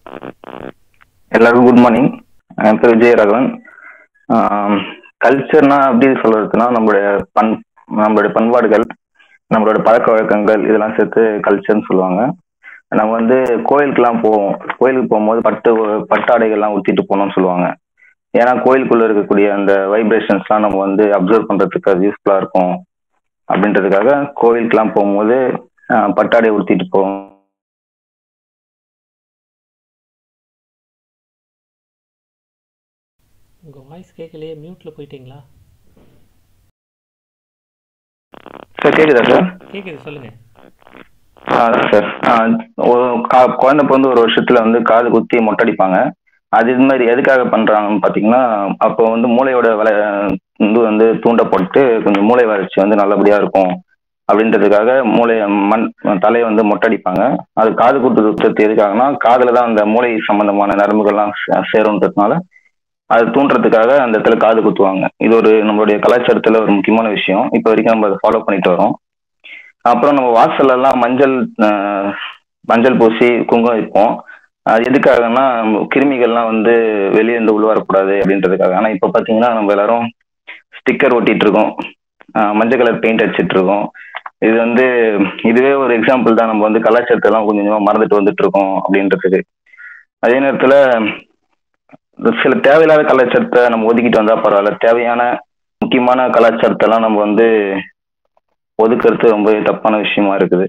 எல்லாருக்கும் good morning என் பேர் விஜயராகவன் கல்ச்சர்னா எப்படி சொல்றதுன்னா நம்மளுடைய பண் நம்மளுடைய பண்பாடுகள் நம்மளோட பழக்க வழக்கங்கள் இதெல்லாம் சேர்த்து கல்ச்சர்னு சொல்லுவாங்க நம்ம வந்து கோயிலுக்கெல்லாம் போவோம் கோயிலுக்கு போகும்போது பட்டு பட்டாடைகள்லாம் உடுத்திட்டு போகணும்னு சொல்லுவாங்க ஏன்னா கோயிலுக்குள்ள இருக்கக்கூடிய அந்த வைப்ரேஷன்ஸ்லாம் நம்ம வந்து அப்சர்வ் பண்றதுக்கு அது யூஸ்ஃபுல்லா இருக்கும் அப்படின்றதுக்காக கோவிலுக்கெல்லாம் போகும்போது ஆஹ், பட்டாடை உடுத்திட்டு போவோம் உங்கள் வாய்ஸ் கேட்கலையே மியூட்டில் போயிட்டீங்களா சார் கேக்குதா சார் கேட்குது சொல்லுங்கள் அதான் சார் ஆஹ் ஒரு கா- குழந்தை பிறந்து ஒரு வருஷத்துல வந்து காது குத்தி மொட்டடிப்பாங்க அது இது மாதிரி எதுக்காக பண்றாங்கன்னு பாத்தீங்கன்னா அப்போ வந்து மூளையோட வள இது வந்து தூண்டப்பட்டு கொஞ்சம் மூளை வளர்ச்சி வந்து நல்லபடியா இருக்கும் அப்படின்றதுக்காக மூளை மண் தலையை வந்து மொட்டடிப்பாங்க அது காது குத்து குத்துறது எதுக்காகனா காதுல தான் அந்த மூளை சம்பந்தமான நரம்புகள்லாம் சே- சேரும்ன்றதுனால அது தூண்டுறதுக்காக அந்த இடத்துல காது குத்துவாங்க இது ஒரு நம்மளுடைய கலாச்சாரத்துல ஒரு முக்கியமான விஷயம் இப்போ வரைக்கும் நம்ம அதை ஃபாலோ பண்ணிட்டு வரோம் அப்புறம் நம்ம வாசல்ல எல்லாம் மஞ்சள் ஆஹ், மஞ்சள் பூசி குங்குமம் வைப்போம் அது எதுக்காகன்னா நம்ம கிருமிகள்லாம் வந்து வெளியே இருந்து உள்ள வரக்கூடாது அப்படின்றதுக்காக ஆனா இப்போ பாத்தீங்கன்னா நம்ம எல்லாரும் ஸ்டிக்கர் ஒட்டிட்டு இருக்கோம் ஆஹ், மஞ்சள் கலர் பெயிண்ட் அடிச்சிட்டு இருக்கோம் இது வந்து இதுவே ஒரு எக்ஸாம்பிள் தான் நம்ம வந்து கலாச்சாரத்தை எல்லாம் கொஞ்சம் கொஞ்சமா மறந்துட்டு வந்துட்டு இருக்கோம் அப்படின்றதுக்கு அதே நேரத்துல இந்த சில தேவையில்லாத கலாச்சாரத்தை நம்ம ஒதுக்கிட்டு வந்தா பரவாயில்ல தேவையான முக்கியமான கலாச்சாரத்தை எல்லாம் நம்ம வந்து ஒதுக்குறது ரொம்ப தப்பான விஷயமா இருக்குது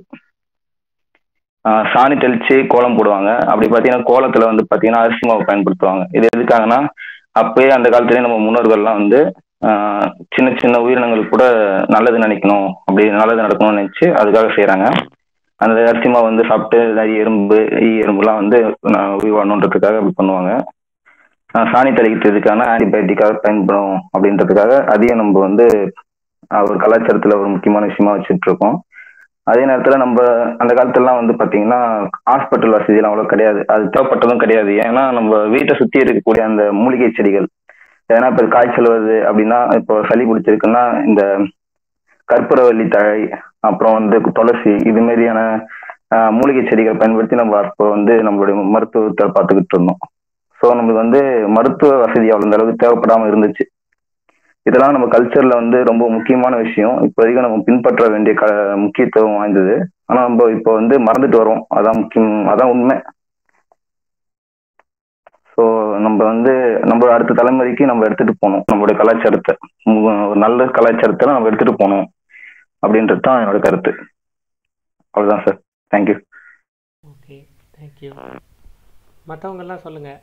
ஆஹ் சாணி தெளிச்சு கோலம் போடுவாங்க அப்படி பார்த்தீங்கன்னா கோலத்துல வந்து பார்த்தீங்கன்னா அரிசி மாவு பயன்படுத்துவாங்க இது எதுக்காகனா அப்பயே அந்த காலத்துலயே நம்ம முன்னோர்கள்லாம் வந்து ஆஹ் சின்ன சின்ன உயிரினங்களுக்கு கூட நல்லது நினைக்கணும் அப்படி நல்லது நடக்கணும்னு நினைச்சு அதுக்காக செய்றாங்க அந்த அரிசி மாவு வந்து சாப்பிட்டு நிறைய எறும்பு ஈ எறும்புலாம் வந்து ஆஹ் உயிர் வாழணுன்றதுக்காக அப்படி பண்ணுவாங்க ஆஹ் சாணி தெளிக்கிறதுக்கான ஆன்டிபயோட்டிக்காக பயன்படும் அப்படின்றதுக்காக அதையும் நம்ம வந்து ஆஹ் ஒரு கலாச்சாரத்துல ஒரு முக்கியமான விஷயமா வச்சுட்டு இருக்கோம் அதே நேரத்துல நம்ம அந்த காலத்துலலாம் வந்து பாத்தீங்கன்னா ஹாஸ்பிட்டல் வசதியெல்லாம் அவ்வளவு கிடையாது அது தேவைப்பட்டதும் கிடையாது ஏன்னா நம்ம வீட்டை சுத்தி இருக்கக்கூடிய அந்த மூலிகை செடிகள் ஏன்னா இப்ப காய்ச்சல் வருது அப்படின்னா இப்போ சளி பிடிச்சிருக்குன்னா இந்த கற்பூரவள்ளி தழை அப்புறம் வந்து துளசி இது மாதிரியான ஆஹ், மூலிகை செடிகள் பயன்படுத்தி நம்ம அப்போ வந்து நம்மளுடைய மருத்துவத்தை பார்த்துக்கிட்டு இருந்தோம் ஸோ நமக்கு வந்து மருத்துவ வசதி அவ்வளோ அளவுக்கு தேவைப்படாம இருந்துச்சு இதெல்லாம் நம்ம கல்ச்சர்ல வந்து ரொம்ப முக்கியமான விஷயம் இப்போ வரைக்கும் நம்ம பின்பற்ற வேண்டிய க முக்கியத்துவம் வாய்ந்தது ஆனா நம்ம இப்போ வந்து மறந்துட்டு வரோம் அதான் முக்கியம் அதான் உண்மை ஸோ நம்ம வந்து நம்ம அடுத்த தலைமுறைக்கு நம்ம எடுத்துட்டு போகணும் நம்மளுடைய கலாச்சாரத்தை மு- ஒரு நல்ல கலாச்சாரத்தை நம்ம எடுத்துட்டு போகணும் அப்படின்றது தான் என்னோட கருத்து அவ்வளவுதான் சார் தேங்க்யூ ஓகே தேங்க்யூ மற்றவங்கெல்லாம் சொல்லுங்கள்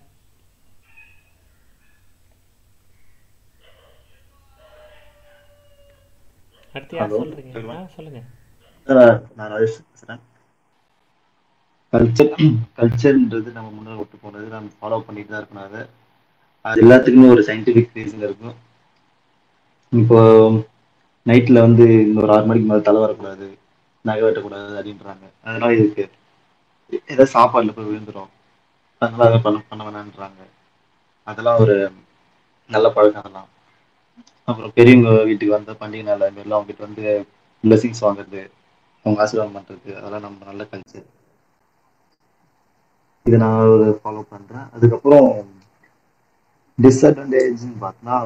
அடுத்து யார் Hello, சொல்கிறீங்க சொல்லுங்க. ஆ சொல்லுங்கள் சார் நான் ராஜேஷ் பேசுகிறேன் கல்ச்சர் கல்ச்சர்ன்றது நம்ம முன்னாடி விட்டு போனது நம்ம ஃபாலோ பண்ணிட்டு தான் இருக்கணும் அதை அது எல்லாத்துக்குமே ஒரு சயின்டிஃபிக் ரீசன் இருக்கும் இப்போ நைட்டில் வந்து இன்னொரு ஆறு மணிக்கு மேலே தலை வரக்கூடாது நகை வெட்டக்கூடாது அப்படின்றாங்க அதெல்லாம் இதுக்கு ஏதாவது சாப்பாடில் போய் விழுந்துரும் அதனால அதை பண்ண பண்ண வேணான்றாங்க அதெல்லாம் ஒரு நல்ல பழக்கம் அதெல்லாம் அப்புறம் பெரியவங்க வீட்டுக்கு வந்த பண்டிகை நாள் அது மாதிரிலாம் அவங்க கிட்ட வந்து பிளஸிங்ஸ் வாங்குறது அவங்க ஆசீர்வாதம் பண்றது அதெல்லாம் நம்ம நல்ல கல்ச்சர் இதை நான் ஒரு ஃபாலோ பண்றேன் அதுக்கப்புறம் டிஸ்அட்வான்டேஜ்னு பார்த்தோன்னா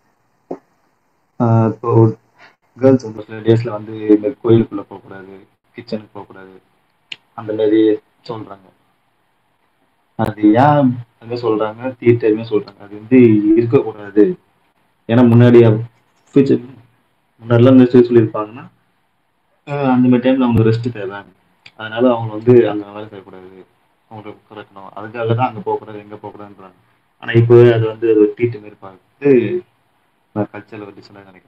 ஆஹ் இப்போ கேர்ள்ஸ் வந்து சில டேஸ்ல வந்து இந்த கோயிலுக்குள்ள போகக்கூடாது கிச்சனுக்கு போகக்கூடாது அந்த மாதிரி சொல்றாங்க அது ஏன் அங்க சொல்றாங்க தீர்த்தமே சொல்றாங்க அது வந்து இருக்கக்கூடாது ஏன்னா முன்னாடி ஃபியூச்சர் முன்னாடிலாம் இந்த சொல்லி சொல்லியிருப்பாங்கன்னா ஆஹ் அந்த மாதிரி டைம்ல அவங்க ரெஸ்ட் தேவை அதனால அவங்க வந்து அங்க வேலை செய்யக்கூடாது அவங்களுக்கு குறைக்கணும் அதுக்காக தான் அங்க போகக்கூடாது எங்க போகக்கூடாதுன்றாங்க ஆனா இப்போ அது வந்து அது ஒரு தீட்டு மாரி பார்த்து நான் கல்ச்சரில் வந்து சொல்ல நினைக்கிறேன்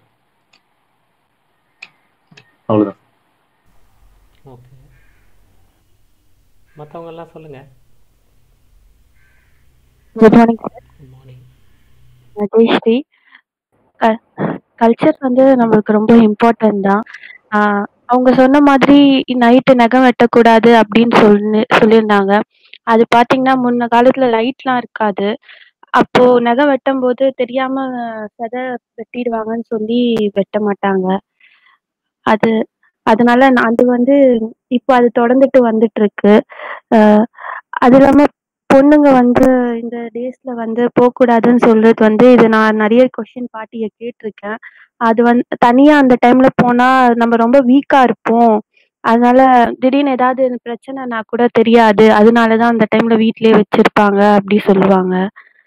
அவ்வளவுதான் ஓகே மற்றவங்கெல்லாம் சொல்லுங்கள் good morning good morning Rajeshri culture வந்து நம்மளுக்கு ரொம்ப இம்பார்ட்டன்ட் தான் ஆஹ் அவங்க சொன்ன மாதிரி நைட்டு நகம் வெட்டக்கூடாது அப்படின்னு சொல்லி சொல்லியிருந்தாங்க அது பார்த்தீங்கன்னா முன்ன காலத்துல லைட்லாம் இருக்காது அப்போ நகம் வெட்டும் போது தெரியாம சதை வெட்டிடுவாங்கன்னு சொல்லி வெட்ட மாட்டாங்க அது அதனால நான் அது வந்து இப்போ அது தொடர்ந்துட்டு வந்துட்டு இருக்கு ஆஹ் அது இல்லாம பொண்ணுங்க வந்து இந்த டேஸ்ல வந்து போகக்கூடாதுன்னு சொல்றது வந்து இது நான் நிறைய கொஸ்டின் பாட்டியை கேட்டிருக்கேன் அது வந்து தனியா அந்த டைம்ல போனா நம்ம ரொம்ப வீக்கா இருப்போம் அதனால திடீர்னு ஏதாவது பிரச்சனைனா கூட தெரியாது அதனாலதான் அந்த டைம்ல வீட்லயே வச்சிருப்பாங்க அப்படி சொல்லுவாங்க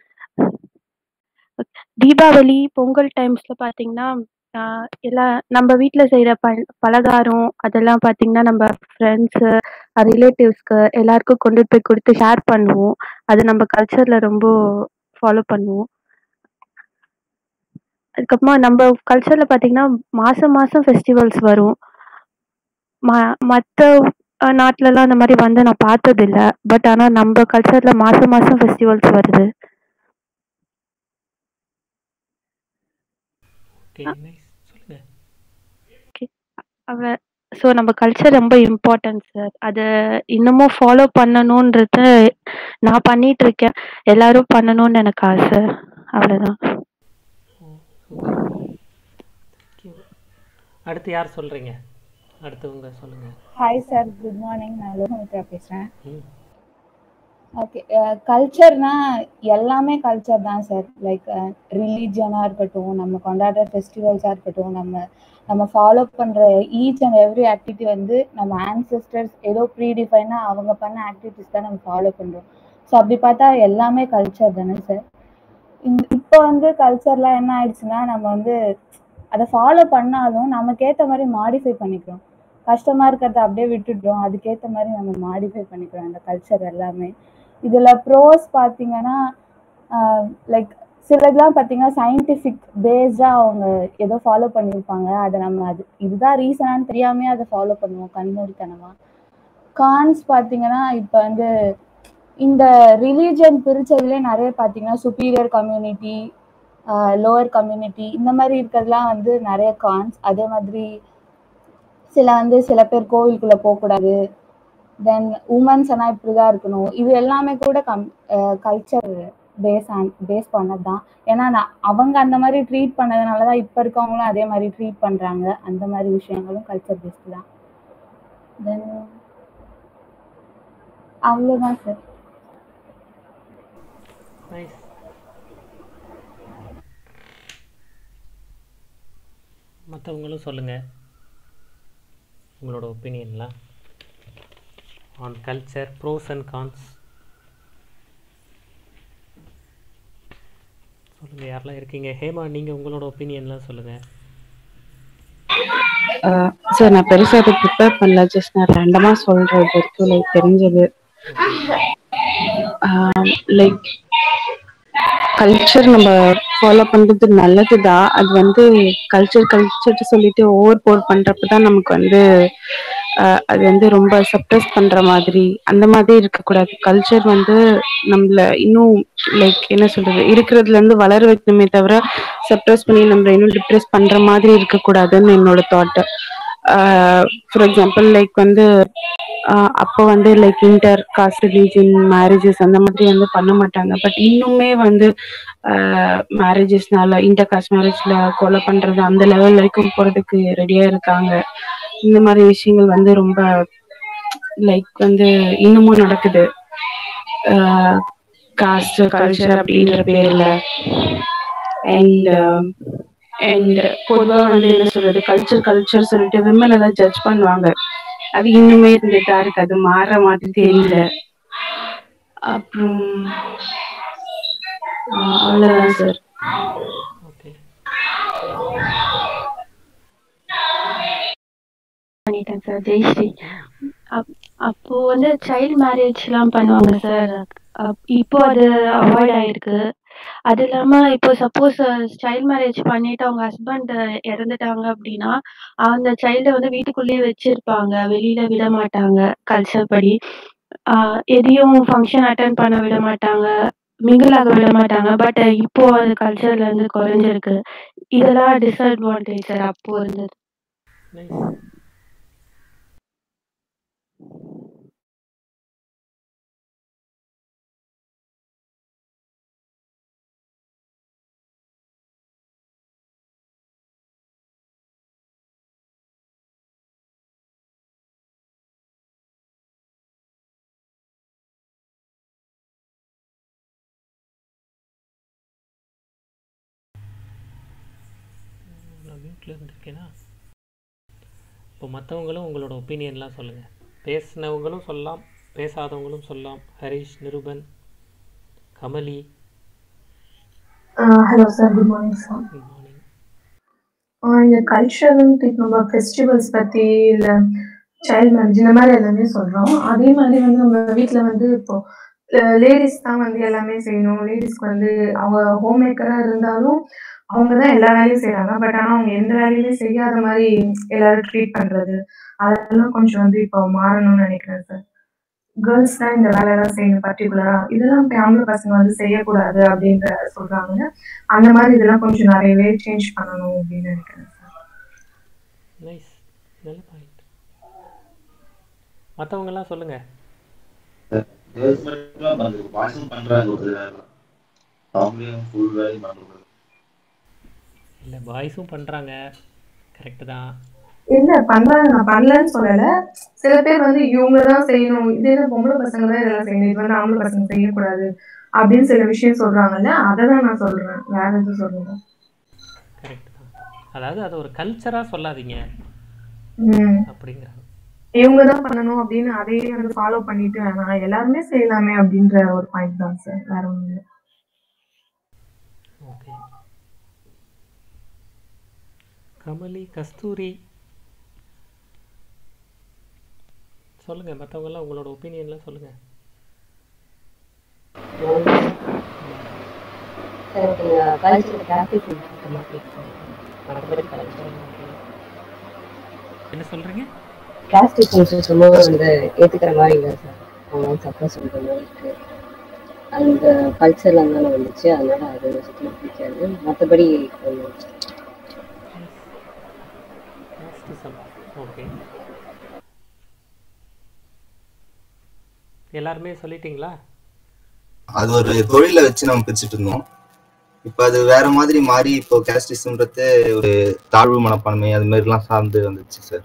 தீபாவளி பொங்கல் டைம்ஸ்ல பாத்தீங்கன்னா ஆஹ் எல்லா நம்ம வீட்ல செய்யற பல் பலகாரம் அதெல்லாம் பாத்தீங்கன்னா நம்ம ஃப்ரெண்ட்ஸு ரிலேட்டிவ்ஸ்க்கு எல்லாருக்கும் கொண்டு போய் கொடுத்து ஷேர் பண்ணுவோம் அது நம்ம கல்ச்சர்ல ரொம்ப ஃபாலோ பண்ணுவோம் அதுக்கப்புறமா நம்ம கல்ச்சர்ல பாத்தீங்கன்னா மாசம் மாசம் ஃபெஸ்டிவல்ஸ் வரும் ம மத்த அஹ் நாட்டுலலாம் அந்த மாதிரி வந்து நான் பார்த்தது இல்ல பட் ஆனா நம்ம கல்ச்சர்ல மாசம் மாசம் ஃபெஸ்டிவல்ஸ் வருது ஓகே நைஸ் சொல்லுங்க அவ ஸோ நம்ம கல்ச்சர் ரொம்ப இம்பார்ட்டன்ட் சார் அதை இன்னமும் ஃபாலோ பண்ணணுன்றது நான் பண்ணிட்டு இருக்கேன் எல்லாரும் பண்ணணும்னு எனக்கு ஆசை அவ்வளோதான் ஓ சூப்பர் தேங்க்யூ அடுத்து யார் சொல்கிறீங்க அடுத்தவங்க சொல்லுங்கள் ஹாய் சார் குட் மார்னிங் நான் லோகமித்ரா பேசுகிறேன் ம் ஓகே கல்ச்சர்னா எல்லாமே கல்ச்சர் தான் சார் லைக் ரிலீஜியனாக இருக்கட்டும் நம்ம கொண்டாடுற ஃபெஸ்டிவல்ஸாக இருக்கட்டும் நம்ம நம்ம ஃபாலோ பண்ணுற ஈச் அண்ட் எவ்ரி ஆக்டிவிட்டி வந்து நம்ம ஆன்செஸ்டர்ஸ் ஏதோ ப்ரீடிஃபைனாக அவங்க பண்ண ஆக்டிவிட்டிஸ் தான் நம்ம ஃபாலோ பண்ணுறோம் ஸோ அப்படி பார்த்தா எல்லாமே கல்ச்சர் தானே சார் இப்போ வந்து கல்ச்சர்லாம் என்ன ஆயிடுச்சுன்னா நம்ம வந்து அதை ஃபாலோ பண்ணாலும் நமக்கு ஏற்ற மாதிரி மாடிஃபை பண்ணிக்கிறோம் கஷ்டமா இருக்கிறத அப்படியே விட்டுடுறோம் அதுக்கேற்ற மாதிரி நம்ம மாடிஃபை பண்ணிக்கிறோம் அந்த கல்ச்சர் எல்லாமே இதில் ப்ரோஸ் பார்த்தீங்கன்னா லைக் சிலதெல்லாம் பார்த்தீங்கன்னா சயின்டிஃபிக் பேஸ்டாக அவங்க ஏதோ ஃபாலோ பண்ணியிருப்பாங்க அதை நம்ம அது இதுதான் ரீசனான்னு தெரியாமே அதை ஃபாலோ பண்ணுவோம் கண்மூடித்தனமாக கான்ஸ் பார்த்தீங்கன்னா இப்போ வந்து இந்த ரிலீஜன் பிரிச்சதுலேயே நிறைய பார்த்தீங்கன்னா சுப்பீரியர் கம்யூனிட்டி லோவர் கம்யூனிட்டி இந்த மாதிரி இருக்கிறதுலாம் வந்து நிறைய கான்ஸ் அதே மாதிரி சில வந்து சில பேர் கோவிலுக்குள்ளே போகக்கூடாது தென் உமன்ஸ் ஆனால் இப்படி தான் இருக்கணும் இது எல்லாமே கூட come culture base on base பண்ணது தான் ஏன்னா நான் அவங்க அந்த மாதிரி ட்ரீட் பண்ணதுனால தான் இப்போ இருக்கவங்களும் அதே மாதிரி ட்ரீட் பண்ணுறாங்க அந்த மாதிரி விஷயங்களும் கல்ச்சர் பேஸ்டு தான் தென் அவ்வளோதான் சார் நைஸ் மற்றவங்களும் சொல்லுங்கள் உங்களோட ஒப்பீனியன்லாம் on culture pros and cons சொல்லுங்கள் யாரெல்லாம் இருக்கீங்க ஹேமா நீங்கள் உங்களோட ஒப்பீனியன்லாம் சொல்லுங்கள் சார் நான் பெருசாக அதை ப்ரிப்பேர் பண்ணல ஜஸ்ட் நான் ரேண்டமாக சொல்கிறது வரைக்கும் லைக் தெரிஞ்சது லைக் கல்ச்சர் நம்ம ஃபாலோ பண்ணுறது நல்லது தான் அது வந்து கல்ச்சர் கல்ச்சர் சொல்லிட்டு ஓவர் போர் பண்ணுறப்ப தான் நமக்கு வந்து ஆஹ் அது வந்து ரொம்ப சப்ரஸ் பண்ணுற மாதிரி அந்த மாதிரி இருக்கக்கூடாது கல்ச்சர் வந்து நம்மள இன்னும் லைக் என்ன சொல்றது இருக்கிறதுலேருந்து வளர வைக்கணுமே தவிர சப்ரஸ் பண்ணி நம்மள இன்னும் டிப்ரெஸ் பண்ணுற மாதிரி இருக்கக்கூடாதுன்னு என்னோட தாட்டு ஃபார் எக்ஸாம்பிள் லைக் வந்து ஆஹ் அப்போ வந்து like inter caste religion marriages அந்த மாதிரி வந்து பண்ண மாட்டாங்க பட் இன்னுமே வந்து மேரேஜஸ்னால இன்டர் காஸ்ட் மேரேஜ்ல கொலை பண்றது அந்த லெவல் வரைக்கும் போறதுக்கு ரெடியா இருக்காங்க இந்த மாதிரி விஷயங்கள் வந்து ரொம்ப லைக் வந்து இன்னமும் நடக்குது காஸ்ட் கல்ச்சர் அப்படின்ற பேர்ல அண்ட் அண்ட் பொதுவா வந்து என்ன சொல்றது கல்ச்சர் கல்ச்சர் சொல்லிட்டு விமன் எல்லாம் ஜட்ஜ் பண்ணுவாங்க அது இன்னுமே இருந்துட்டா இருக்கு அது மாற மாதிரி தெரியல அப்புறம் ஆஹ் அவ்வளவுதான் சார் ஓகே பண்ணிட்டேன் சார் ஜெயஸ்ரீ அப் அப்போ வந்து சைல்ட் மேரேஜ்லாம் பண்ணுவாங்க சார் இப்போ அது அவாய்ட் ஆயிருக்கு அது இல்லாம இப்போ சப்போஸ் சைல்ட் மேரேஜ் பண்ணிட்டு அவங்க ஹஸ்பண்ட் இறந்துட்டாங்க அப்படின்னா அந்த சைல்டை வந்து வீட்டுக்குள்ளேயே வச்சிருப்பாங்க வெளியில விட மாட்டாங்க கல்ச்சர் படி ஆஹ் எதையும் ஃபங்க்ஷன் அட்டன் பண்ண விட மாட்டாங்க மிங்கிள் ஆக விட மாட்டாங்க பட் இப்போ அது கல்ச்சர்ல இருந்து குறைஞ்சிருக்கு இதெல்லாம் டிஸ்அட்வான்டேஜ் சார் அப்போ இருந்தது நைஸ் நான் மியூட்டில் இருந்திருக்கேனா இப்போ மற்றவங்களும் உங்களோட ஒப்பீனியன்லாம் சொல்லுங்கள் பேசினவங்களும் சொல்லலாம் பேசாதவங்களும் சொல்லலாம் Harish Nirupan Kamali hello sir good morning sir good morning இந்த கல்ச்சர்ன்ட்டு நம்ம ஃபெஸ்டிவல்ஸ் பற்றி இல்லை சைல்ட் மேரேஜ் இந்த மாதிரி எல்லாமே சொல்கிறோம் அதே மாதிரி வந்து நம்ம வீட்டில் வந்து இப்போ லேடிஸ் தான் வந்து எல்லாமே செய்யணும் லேடிஸ்க்கு வந்து அவங்க ஹோம் மேக்கராக இருந்தாலும் அவங்க தான் எல்லா வேலையும் செய்கிறாங்க பட் ஆனால் அவங்க எந்த வேலையுமே செய்யாத மாதிரி எல்லாரும் ட்ரீட் பண்ணுறது அதெல்லாம் கொஞ்சம் வந்து இப்போ மாறணும்னு நினைக்கிறேன் சார் கேர்ள்ஸ் தான் இந்த வேலையெல்லாம் செய்யணும் பர்டிகுலராக இதெல்லாம் இப்போ ஆம்பளை பசங்க வந்து செய்யக்கூடாது அப்படின்ற சொல்கிறாங்க அந்த மாதிரி இதெல்லாம் கொஞ்சம் நிறையவே சேஞ்ச் பண்ணணும் அப்படின்னு நினைக்கிறேன் சார் நைஸ் நல்ல பாயிண்ட் மற்றவங்கலாம் சொல்லுங்கள் கேர்ள்ஸ் மட்டும் பண்ணுறது பாய்ஸும் பண்ணுறாங்க ஒரு வேலை அவங்களையும் ஃபுல் வேலையும் பண்ணுறது இல்லை பாய்ஸும் பண்ணுறாங்க கரெக்டு தான் இல்ல பண்றாங்க நான் பண்ணலன்னு சொல்லல சில பேர் வந்து இவங்க தான் செய்யணும் இதே தான் பொம்பளை பசங்க தான் இதெல்லாம் செய்யணும் இது வந்து ஆம்பளை பசங்க செய்யக்கூடாது அப்படின்னு சில விஷயம் சொல்றாங்கல்ல அதை தான் நான் சொல்றேன் வேற எதுவும் சொல்றேன் கரெக்டு தான் அதாவது அதை ஒரு கல்ச்சராக சொல்லாதீங்க உம் அப்படிங்கிறாங்க இவங்க தான் பண்ணணும் அப்படின்னு அதையே வந்து ஃபாலோ பண்ணிட்டு வேணாம் எல்லாருமே செய்யலாமே அப்படின்ற ஒரு பாயிண்ட் தான் சார் வேற ஒண்ணும் இல்லை ஓகே கமலி கஸ்தூரி சொல்லுங்க மற்றவங்கெல்லாம் உங்களோட ஒப்பீனியன்லாம் சொல்லுங்க எனக்கு கல்ச்சர் கிராஃபிக் மற்றபடி கல்ச்சர் என்ன சொல்றீங்க கிளாஸ் டீச்சர்ஸ் சும்மா வந்து ஏற்றுக்கிற மாதிரி இல்லை சார் அவங்க சப்போஸ் பண்ணுற மாதிரி இருக்கு அந்த கல்ச்சரில் இருந்தாலும் வந்துச்சு அதனால அது சுத்தமாக பிடிக்காது மற்றபடி கொஞ்சம் ஓகே எல்லாருமே சொல்லிட்டீங்களா அது ஒரு தொழிலை வச்சு நம்ம பிரிச்சுட்டு இருந்தோம் இப்ப அது வேற மாதிரி மாறி இப்போ கேஸ்டிசம்ன்றது ஒரு தாழ்வு மனப்பான்மை அது மாதிரி எல்லாம் சார்ந்து வந்துச்சு சார்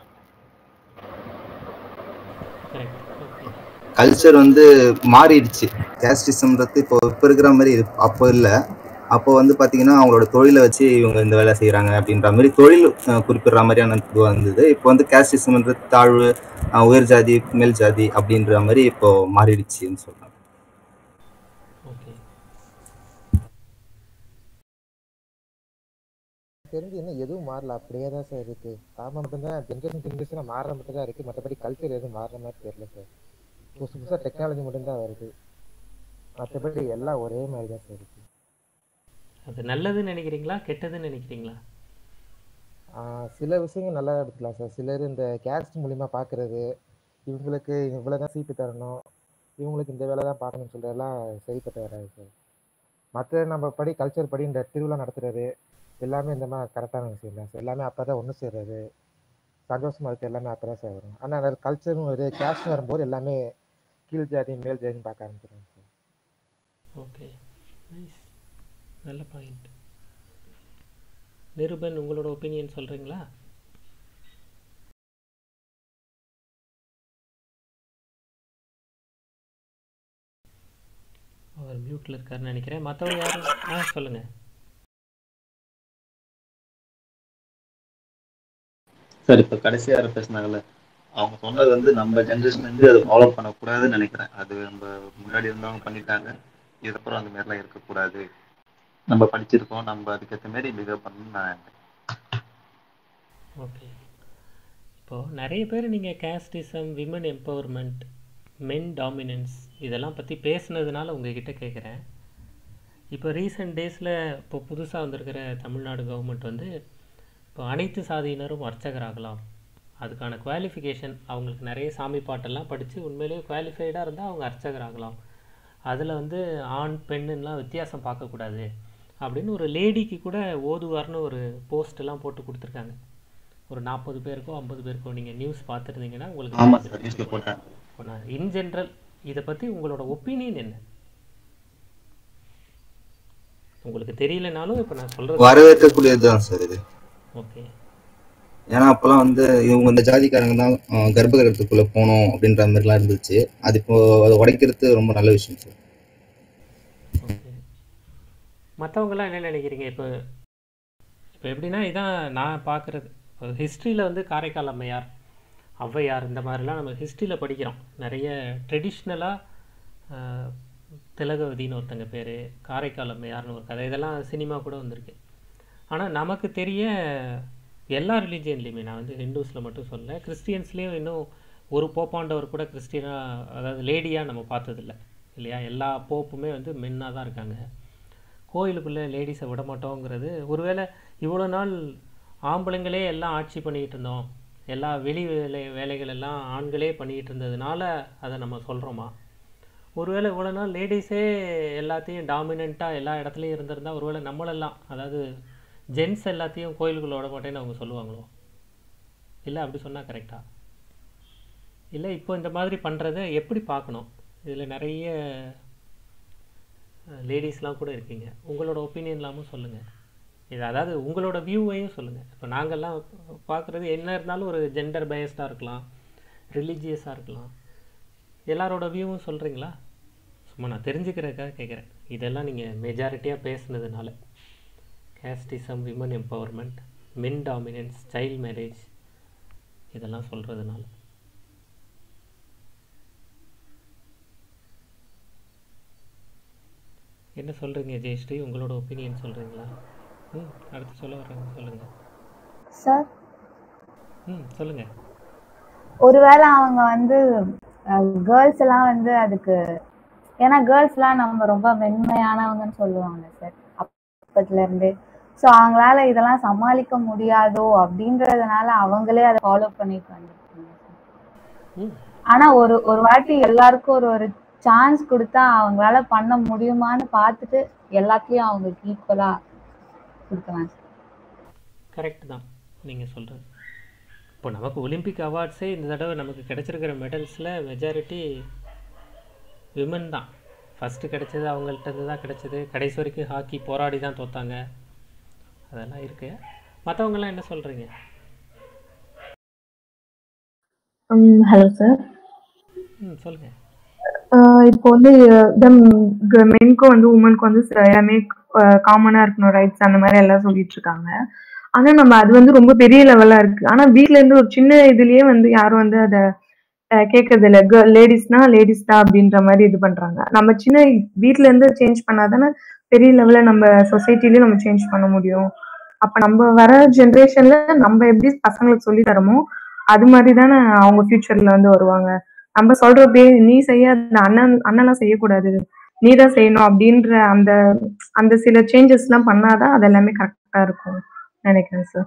கரெக்ட் ஓகே கல்ச்சர் வந்து மாறிடுச்சு கேஸ்டிசம்ன்றது இப்போ இப்போ இருக்கிற மாதிரி இது அப்போ இல்லை அப்போ வந்து பாத்தீங்கன்னா அவங்களோட தொழிலை வச்சு இவங்க இந்த வேலை செய்யறாங்க அப்படின்ற மாதிரி தொழில் அஹ், குறிப்பிடுற மாதிரியான இதுவாக இருந்தது இப்போ வந்து கேஸ்டிசம்ன்றது தாழ்வு அஹ், உயர் ஜாதி மேல் ஜாதி அப்படின்ற மாதிரி இப்போ மாறிடுச்சுன்னு சொல்றாங்க ஓகே தெரிஞ்சு இன்னும் எதுவும் மாறல அப்படியே தான் சார் இருக்கு நாம மட்டும்தான் ஜென்ரேஷன் ஜென்ரேஷனாக மாறுற மட்டும் தான் இருக்கு மற்றபடி கல்ச்சர் எதுவும் மாறுற மாதிரி தெரியல சார் புதுசு புதுசாக டெக்னாலஜி மட்டும்தான் வருது மற்றபடி எல்லாம் ஒரே மாதிரி தான் சார் இருக்கு அது நல்லதுன்னு நினைக்கிறீங்களா கெட்டதுன்னு நினைக்கிறீங்களா ஆஹ் சில விஷயங்கள் நல்லா எடுத்துக்கலாம் சார் சிலர் இந்த கேஸ்ட் மூலிமா பார்க்கறது இவங்களுக்கு இவ்வளோ தான் சீட்டு தரணும் இவங்களுக்கு இந்த வேலை தான் பார்க்கணும்னு சொல்றதெல்லாம் சரிப்பட்டு வராது சார் மற்ற நம்ம படி கல்ச்சர் படி இந்த திருவிழா நடத்துறது எல்லாமே இந்த மாதிரி கரெக்டான விஷயம் தான் சார் எல்லாமே அப்போ தான் ஒன்று சேர்றது சந்தோஷமா இருக்கு எல்லாமே அப்போ தான் சார் வரும் ஆனால் அந்த கல்ச்சரும் ஒரு கேஸ்ட்னு வரும்போது எல்லாமே கீழ் ஜாதி மேல் ஜாதின்னு பார்க்க ஆரம்பிச்சிடுறாங்க சார் ஓகே நைஸ் நல்ல பாயிண்ட் நிருபன் உங்களோட ஒப்பீனியன் சொல்கிறீங்களா அவர் மியூட்டில் இருக்காருன்னு நினைக்கிறேன் மற்றவங்க யாரும் ஆ சொல்லுங்கள் சார் இப்போ கடைசியா யாரும் பேசினாங்கல்ல அவங்க சொன்னது வந்து நம்ம ஜென்ரேஷன் வந்து அதை ஃபாலோ பண்ணக்கூடாதுன்னு நினைக்கிறேன் அது நம்ம முன்னாடி இருந்தவங்க பண்ணிட்டாங்க இதுக்கப்புறம் அந்த மாதிரிலாம் இருக்கக்கூடாது நம்ம படிச்சிருக்கோம் நம்ம அதுக்கேற்ற மாதிரி பிஹேவ் பண்ணணும்னு நான் நினைக்கிறேன் ஓகே இப்போது நிறைய பேர் நீங்கள் casteism women empowerment men dominance இதெல்லாம் பற்றி பேசுனதுனால உங்ககிட்ட கேட்குறேன் இப்போ ரீசெண்ட் டேஸில் இப்போ புதுசாக வந்திருக்கிற தமிழ்நாடு கவர்மெண்ட் வந்து இப்போ அனைத்து சாதியினரும் அர்ச்சகராகலாம் அதுக்கான குவாலிஃபிகேஷன் அவங்களுக்கு நிறைய சாமி பாட்டெல்லாம் படித்து உண்மையிலேயே குவாலிஃபைடாக இருந்தால் அவங்க அர்ச்சகராகலாம் அதில் வந்து ஆண் பெண்ணுலாம் வித்தியாசம் பார்க்கக்கூடாது அப்படின்னு ஒரு லேடிக்கு கூட ஓதுவார்னு ஒரு போஸ்ட்டெல்லாம் போட்டு கொடுத்துருக்காங்க ஒரு நாற்பது பேருக்கோ ஐம்பது பேருக்கோ நீங்கள் நியூஸ் பார்த்துருந்தீங்கன்னா உங்களுக்கு ஆமா தெரிஞ்சிருக்கும். சார் நியூஸ்ல போட்டேன் இப்போ நான் இன் ஜென்ரல் இதை பற்றி உங்களோட ஒப்பீனியன் என்ன உங்களுக்கு தெரியலனாலும் இப்போ நான் சொல்கிறது வரவேற்கக்கூடியது தான் சார் இது ஓகே ஏன்னா அப்பெல்லாம் வந்து இவங்க இந்த ஜாதிக்காரங்க தான் அஹ், கர்ப்பகிரகத்துக்குள்ள போகணும் அப்படின்ற மாதிரிலாம் இருந்துச்சு அது இப்போ அதை உடைக்கிறது ரொம்ப நல்ல விஷயம் சார் ஓகே மற்றவங்களாம் என்ன நினைக்கிறீங்க இப்போ இப்போ எப்படின்னா இதான் நான் பார்க்குறது இப்போ ஹிஸ்ட்ரியில் வந்து காரைக்கால் அம்மையார் ஔவையார் இந்த மாதிரிலாம் நம்ம ஹிஸ்ட்ரியில் படிக்கிறோம் நிறைய ட்ரெடிஷ்னலாக திலகவதின்னு ஒருத்தங்க பேர் காரைக்கால் அம்மையார்னு ஒரு கதை இதெல்லாம் சினிமா கூட வந்திருக்கு ஆனால் நமக்கு தெரிய எல்லா ரிலீஜியன்லேயுமே நான் வந்து ஹிந்துஸில் மட்டும் சொல்ல கிறிஸ்டியன்ஸ்லேயும் இன்னும் ஒரு போப்பாண்டவர் கூட கிறிஸ்டியனாக அதாவது லேடியாக நம்ம பார்த்ததில்ல இல்லையா எல்லா போப்புமே வந்து மென்னாக தான் இருக்காங்க கோயிலுக்குள்ளே லேடிஸை விட மாட்டோங்கிறது ஒருவேளை இவ்வளோ நாள் ஆம்பளைங்களே எல்லாம் ஆட்சி பண்ணிக்கிட்டு இருந்தோம் எல்லா வெளி வேலை வேலைகள் எல்லாம் ஆண்களே பண்ணிக்கிட்டு இருந்ததுனால அதை நம்ம சொல்கிறோமா ஒருவேளை இவ்வளோ நாள் லேடிஸே எல்லாத்தையும் டாமினண்ட்டாக எல்லா இடத்துலையும் இருந்திருந்தா ஒருவேளை நம்மளெல்லாம் அதாவது ஜென்ஸ் எல்லாத்தையும் கோயிலுக்குள்ளே விட மாட்டேன்னு அவங்க சொல்லுவாங்களோ இல்லை அப்படி சொன்னால் கரெக்டா இல்லை இப்போ இந்த மாதிரி பண்ணுறத எப்படி பார்க்கணும் இதில் நிறைய லேடிஸ்லாம் கூட இருக்கீங்க உங்களோட ஒப்பீனியன் இல்லாமல் சொல்லுங்கள் இது அதாவது உங்களோட வியூவையும் சொல்லுங்கள் இப்போ நாங்கள்லாம் பார்க்குறது என்ன இருந்தாலும் ஒரு ஜெண்டர் பயஸ்டாக இருக்கலாம் ரிலீஜியஸாக இருக்கலாம் எல்லாரோட வியூவும் சொல்கிறீங்களா சும்மா நான் தெரிஞ்சுக்கிறதுக்காக கேட்குறேன் இதெல்லாம் நீங்கள் மெஜாரிட்டியாக பேசுனதுனால casteism women empowerment men dominance child marriage இதெல்லாம் சொல்கிறதுனால என்ன சொல்கிறீங்க ஜெயஸ்ரீ உங்களோட ஒப்பீனியன் சொல்கிறீங்களா ம் அடுத்து சொல்ல வர்றாங்க சொல்லுங்கள் சார் ம் சொல்லுங்கள் ஒருவேளை அவங்க வந்து கேர்ள்ஸ் எல்லாம் வந்து அதுக்கு ஏன்னா கேர்ள்ஸ்லாம் நம்ம ரொம்ப மென்மையானவங்கன்னு சொல்லுவாங்க சார் அப்பத்துல இருந்து ஸோ அவங்களால இதெல்லாம் சமாளிக்க முடியாதோ அப்படின்றதுனால அவங்களே அதை ஃபாலோ பண்ணிட்டு வந்துருக்காங்க ம் ஆனா ஒரு ஒரு வாட்டி எல்லாருக்கும் ஒரு ஒரு சான்ஸ் கொடுத்தா அவங்களால பண்ண முடியுமான்னு பார்த்துட்டு எல்லாத்துலயும் அவங்களுக்கு ஈக்குவலா கொடுக்கலாம் சார் கரெக்ட் தான் நீங்கள் சொல்கிறது இப்போ நமக்கு ஒலிம்பிக் அவார்ட்ஸே இந்த தடவை நமக்கு கிடைச்சிருக்கிற மெடல்ஸில் மெஜாரிட்டி விமன் தான் ஃபஸ்ட்டு கிடைச்சது அவங்கள்ட்ட இருந்து தான் கிடைச்சது கடைசி வரைக்கும் ஹாக்கி போராடி தான் தோத்தாங்க அதெல்லாம் இருக்கு மற்றவங்கெல்லாம் என்ன சொல்கிறீங்க ஹலோ சார் ம் சொல்லுங்கள் இப்போ வந்து மென்க்கும் வந்து உமனுக்கும் வந்து ச- எல்லாமே காமனா இருக்கணும் ரைட்ஸ் அந்த மாதிரி எல்லாம் சொல்லிட்டு இருக்காங்க ஆனா நம்ம அது வந்து ரொம்ப பெரிய லெவலா இருக்கு ஆனா வீட்ல இருந்து ஒரு சின்ன இதுலயே வந்து யாரும் வந்து அதை கேட்கறது இல்ல லேடிஸ்னா லேடிஸ் தான் அப்படின்ற மாதிரி இது பண்றாங்க நம்ம சின்ன வீட்ல இருந்து சேஞ்ச் பண்ணாதானே பெரிய லெவல்ல நம்ம சொசைட்டிலயும் நம்ம சேஞ்ச் பண்ண முடியும் அப்ப நம்ம வர ஜென்ரேஷன்ல நம்ம எப்படி பசங்களுக்கு சொல்லி தரமோ அது மாதிரி தானே அவங்க ஃபியூச்சர்ல வந்து வருவாங்க நம்ம சொல்றப்பே நீ செய்யாத அண்ணன் அண்ணன்லாம் செய்யக்கூடாது நீ தான் செய்யணும் அப்படின்ற அந்த அந்த சில சேஞ்சஸ் எல்லாம் பண்ணாதான் அது எல்லாமே கரெக்டா இருக்கும் நினைக்கிறேன் சார்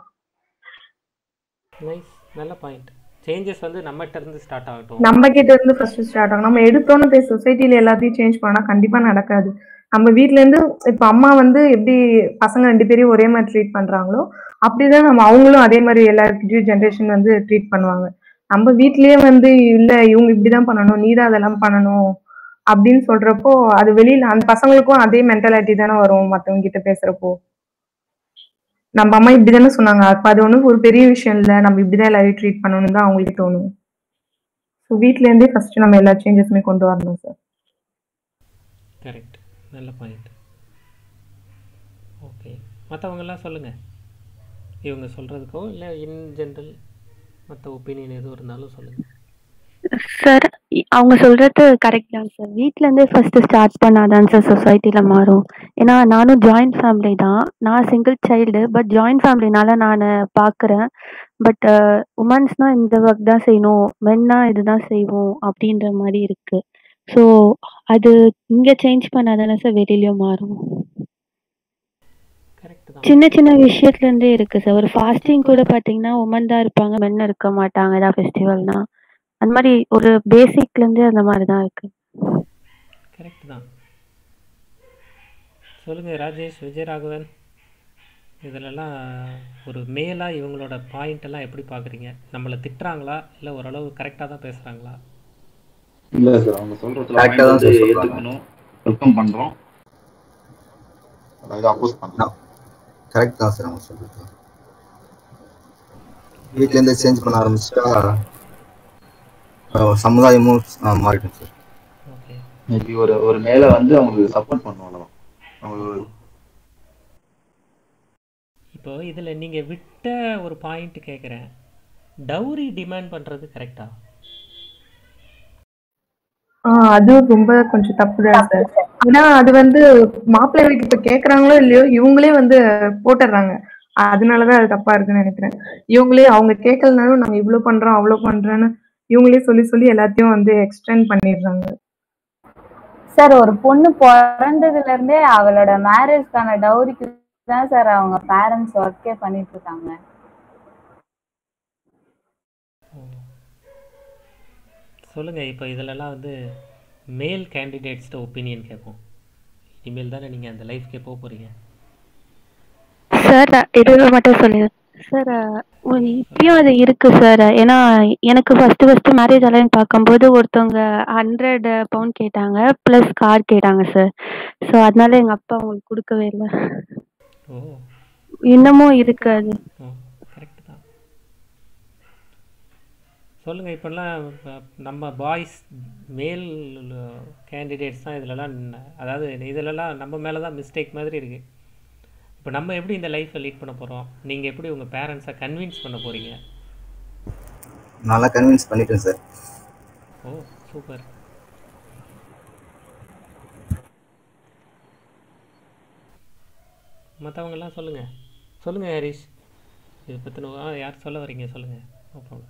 நைஸ் நல்ல பாயிண்ட் சேஞ்சஸ் வந்து நம்மகிட்ட இருந்து ஸ்டார்ட் ஆகட்டும் நம்ம கிட்ட இருந்து ஃபர்ஸ்ட் ஸ்டார்ட் ஆகும் நம்ம எடுத்தோன்னு போய் சொசைட்டில எல்லாத்தையும் சேஞ்ச் பண்ணா கண்டிப்பா நடக்காது நம்ம வீட்ல இருந்து இப்ப அம்மா வந்து எப்படி பசங்க ரெண்டு பேரையும் ஒரே மாதிரி ட்ரீட் பண்றாங்களோ அப்படிதான் நம்ம அவங்களும் அதே மாதிரி எல்லாருக்கிட்டையும் ஜென்ரேஷன் வந்து ட்ரீட் பண்ணுவாங்க நம்ம வீட்லயே வந்து இல்ல இவங்க இப்படிதான் பண்ணணும் நீ தான் அதெல்லாம் பண்ணணும் அப்படின்னு சொல்றப்போ அது வெளியில அந்த பசங்களுக்கும் அதே மென்டாலிட்டி தானே வரும் மத்தவங்க கிட்ட பேசுறப்போ நம்ம அம்மா இப்படிதானே சொன்னாங்க அப்ப அது ஒண்ணும் ஒரு பெரிய விஷயம் இல்ல நம்ம இப்படிதான் எல்லாரையும் ட்ரீட் பண்ணணும்னு தான் அவங்களுக்கு தோணும் ஸோ வீட்ல இருந்தே ஃபர்ஸ்ட் நம்ம எல்லா சேஞ்சஸுமே கொண்டு வரணும் சார் கரெக்ட் நல்ல பாயிண்ட் ஓகே மற்றவங்கெல்லாம் சொல்லுங்கள் இவங்க சொல்கிறதுக்கோ இல்லை இன் ஜென்ரல் மற்ற ஒப்பீனியன் எதுவும் இருந்தாலும் சொல்லுங்கள் சார் அவங்க சொல்றது கரெக்ட் தான் சார் வீட்ல இருந்தே ஃபர்ஸ்ட் ஸ்டார்ட் பண்ணாதான் சார் சொசைட்டில மாறும் ஏன்னா நானும் ஜாயிண்ட் ஃபேமிலி தான் நான் சிங்கிள் சைல்டு பட் ஜாயிண்ட் ஃபேமிலினால நான் பார்க்குறேன் பட் உமன்ஸ்னா இந்த ஒர்க் தான் செய்யணும் மென்னா இதுதான் செய்வோம் அப்படின்ற மாதிரி இருக்கு ஸோ அது இங்க சேஞ்ச் பண்ணாதானே சார் வெளியிலயும் மாறும் கரெக்ட் தான் சின்ன சின்ன விஷயத்துல இருந்தே இருக்கு சார் ஒரு ஃபாஸ்டிங் கூட பாத்தீங்கன்னா உமன் தான் இருப்பாங்க மென் இருக்க மாட்டாங்க ஏதாவது ஃபெஸ்டிவல்னா அந்த மாதிரி ஒரு பேசிக்ல இருந்தே அந்த மாதிரி தான் இருக்கு கரெக்ட் தான் சொல்லுங்கள் ராஜேஷ் விஜயராகவன் இதிலெல்லாம் ஒரு மேலாக இவங்களோட பாயிண்ட் எல்லாம் எப்படி பார்க்குறீங்க நம்மளை திட்டுறாங்களா இல்லை ஓரளவு கரெக்டாக தான் பேசுகிறாங்களா இல்ல சார் அவங்க சொல்றதுல Correct point ஆ தான் வந்து sir சொல்றாங்க. ஏத்துக்கணும் வெல்கம் பண்றோம் அதாவது அப்போஸ் பண்ணலாம் கரெக்ட் தான் சார் அவங்க சொல்றது வீட்ல இருந்து சேஞ்ச் பண்ண ஆரம்பிச்சிட்டா அஹ், சமுதாயமும் அஹ், மாறிடும் சார் ஓகே மேபி ஒரு ஒரு மேல வந்து அவங்களுக்கு சப்போர்ட் பண்ணுவோம் அவ்வளவுதான் அவங்க இப்போ இதில் நீங்கள் விட்ட ஒரு பாயிண்ட் கேட்குறேன் டவுரி டிமாண்ட் பண்ணுறது கரெக்டா ஆ அது ரொம்ப கொஞ்சம் தப்பு தான் சார் ஏன்னா அது வந்து மாப்பிள்ளை வீட்டுக்கு இப்ப கேக்குறாங்களோ இல்லையோ இவங்களே வந்து போட்டுடுறாங்க அதனாலதான் அது தப்பா இருக்குன்னு நினைக்கிறேன் இவங்களே அவங்க கேட்கலனாலும் நம்ம இவ்வளவு பண்றோம் அவ்வளவு பண்றோன்னு இவங்களே சொல்லி சொல்லி எல்லாத்தையும் வந்து எக்ஸ்டெண்ட் பண்ணிடுறாங்க சார் ஒரு பொண்ணு பிறந்ததுல இருந்தே அவளோட மேரேஜ்க்கான டவுரிக்கு தான் சார் அவங்க பேரண்ட்ஸ் ஒர்க்கே பண்ணிட்டு இருக்காங்க சொல்லுங்கள் இப்போ இதிலலாம் வந்து மேல் கேண்டிடேட்ஸ்ட ஒப்பீனியன் கேட்போம் இனிமேல் தானே நீங்கள் அந்த லைஃப்க்கே போக போகிறீங்க சார் இது மட்டும் சொல்லுங்க சார் இப்பயும் அது இருக்கு சார் ஏன்னா எனக்கு ஃபர்ஸ்ட் ஃபர்ஸ்ட் மேரேஜ் அலைன் பார்க்கும்போது ஒருத்தவங்க ஹண்ட்ரட் பவுண்ட் கேட்டாங்க ப்ளஸ் கார் கேட்டாங்க சார் ஸோ அதனால எங்க அப்பா அவங்களுக்கு கொடுக்கவே இல்லை ஓ இன்னமும் இருக்கு அது ஓ கரெக்ட் தான் சொல்லுங்கள் இப்போல்லாம் அஹ், நம்ம பாய்ஸ் மேல் கேண்டிடேட்ஸ் தான் இதிலலாம் ந- அதாவது இதிலலாம் நம்ம மேலே தான் மிஸ்டேக் மாதிரி இருக்குது இப்போ நம்ம எப்படி இந்த லைஃப்பை லீட் பண்ண போகிறோம் நீங்கள் எப்படி உங்கள் பேரண்ட்ஸை கன்வின்ஸ் பண்ண போகிறீங்க நல்லா கன்வின்ஸ் பண்ணிட்டேன் சார் ஓ சூப்பர் மற்றவங்கெல்லாம் சொல்லுங்கள் சொல்லுங்கள் ஹரிஷ் இதை பற்றின ஆ யார் சொல்ல வரீங்க சொல்லுங்கள் நோ ப்ராப்ளம்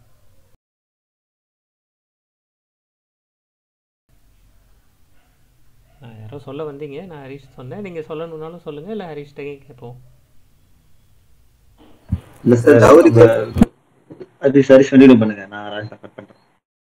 நான் யாரோ சொல்ல வந்தீங்க நான் ஹரிஷ் சொன்னேன் நீங்கள் சொல்லணுன்னாலும் சொல்லுங்கள் இல்லை ஹரிஷ்டையும் கேட்போம் இல்ல சார், சார் டவுரி நம்ம- அது சரி கண்டினியூ பண்ணுங்க நான் ராஜா கட் பண்றேன்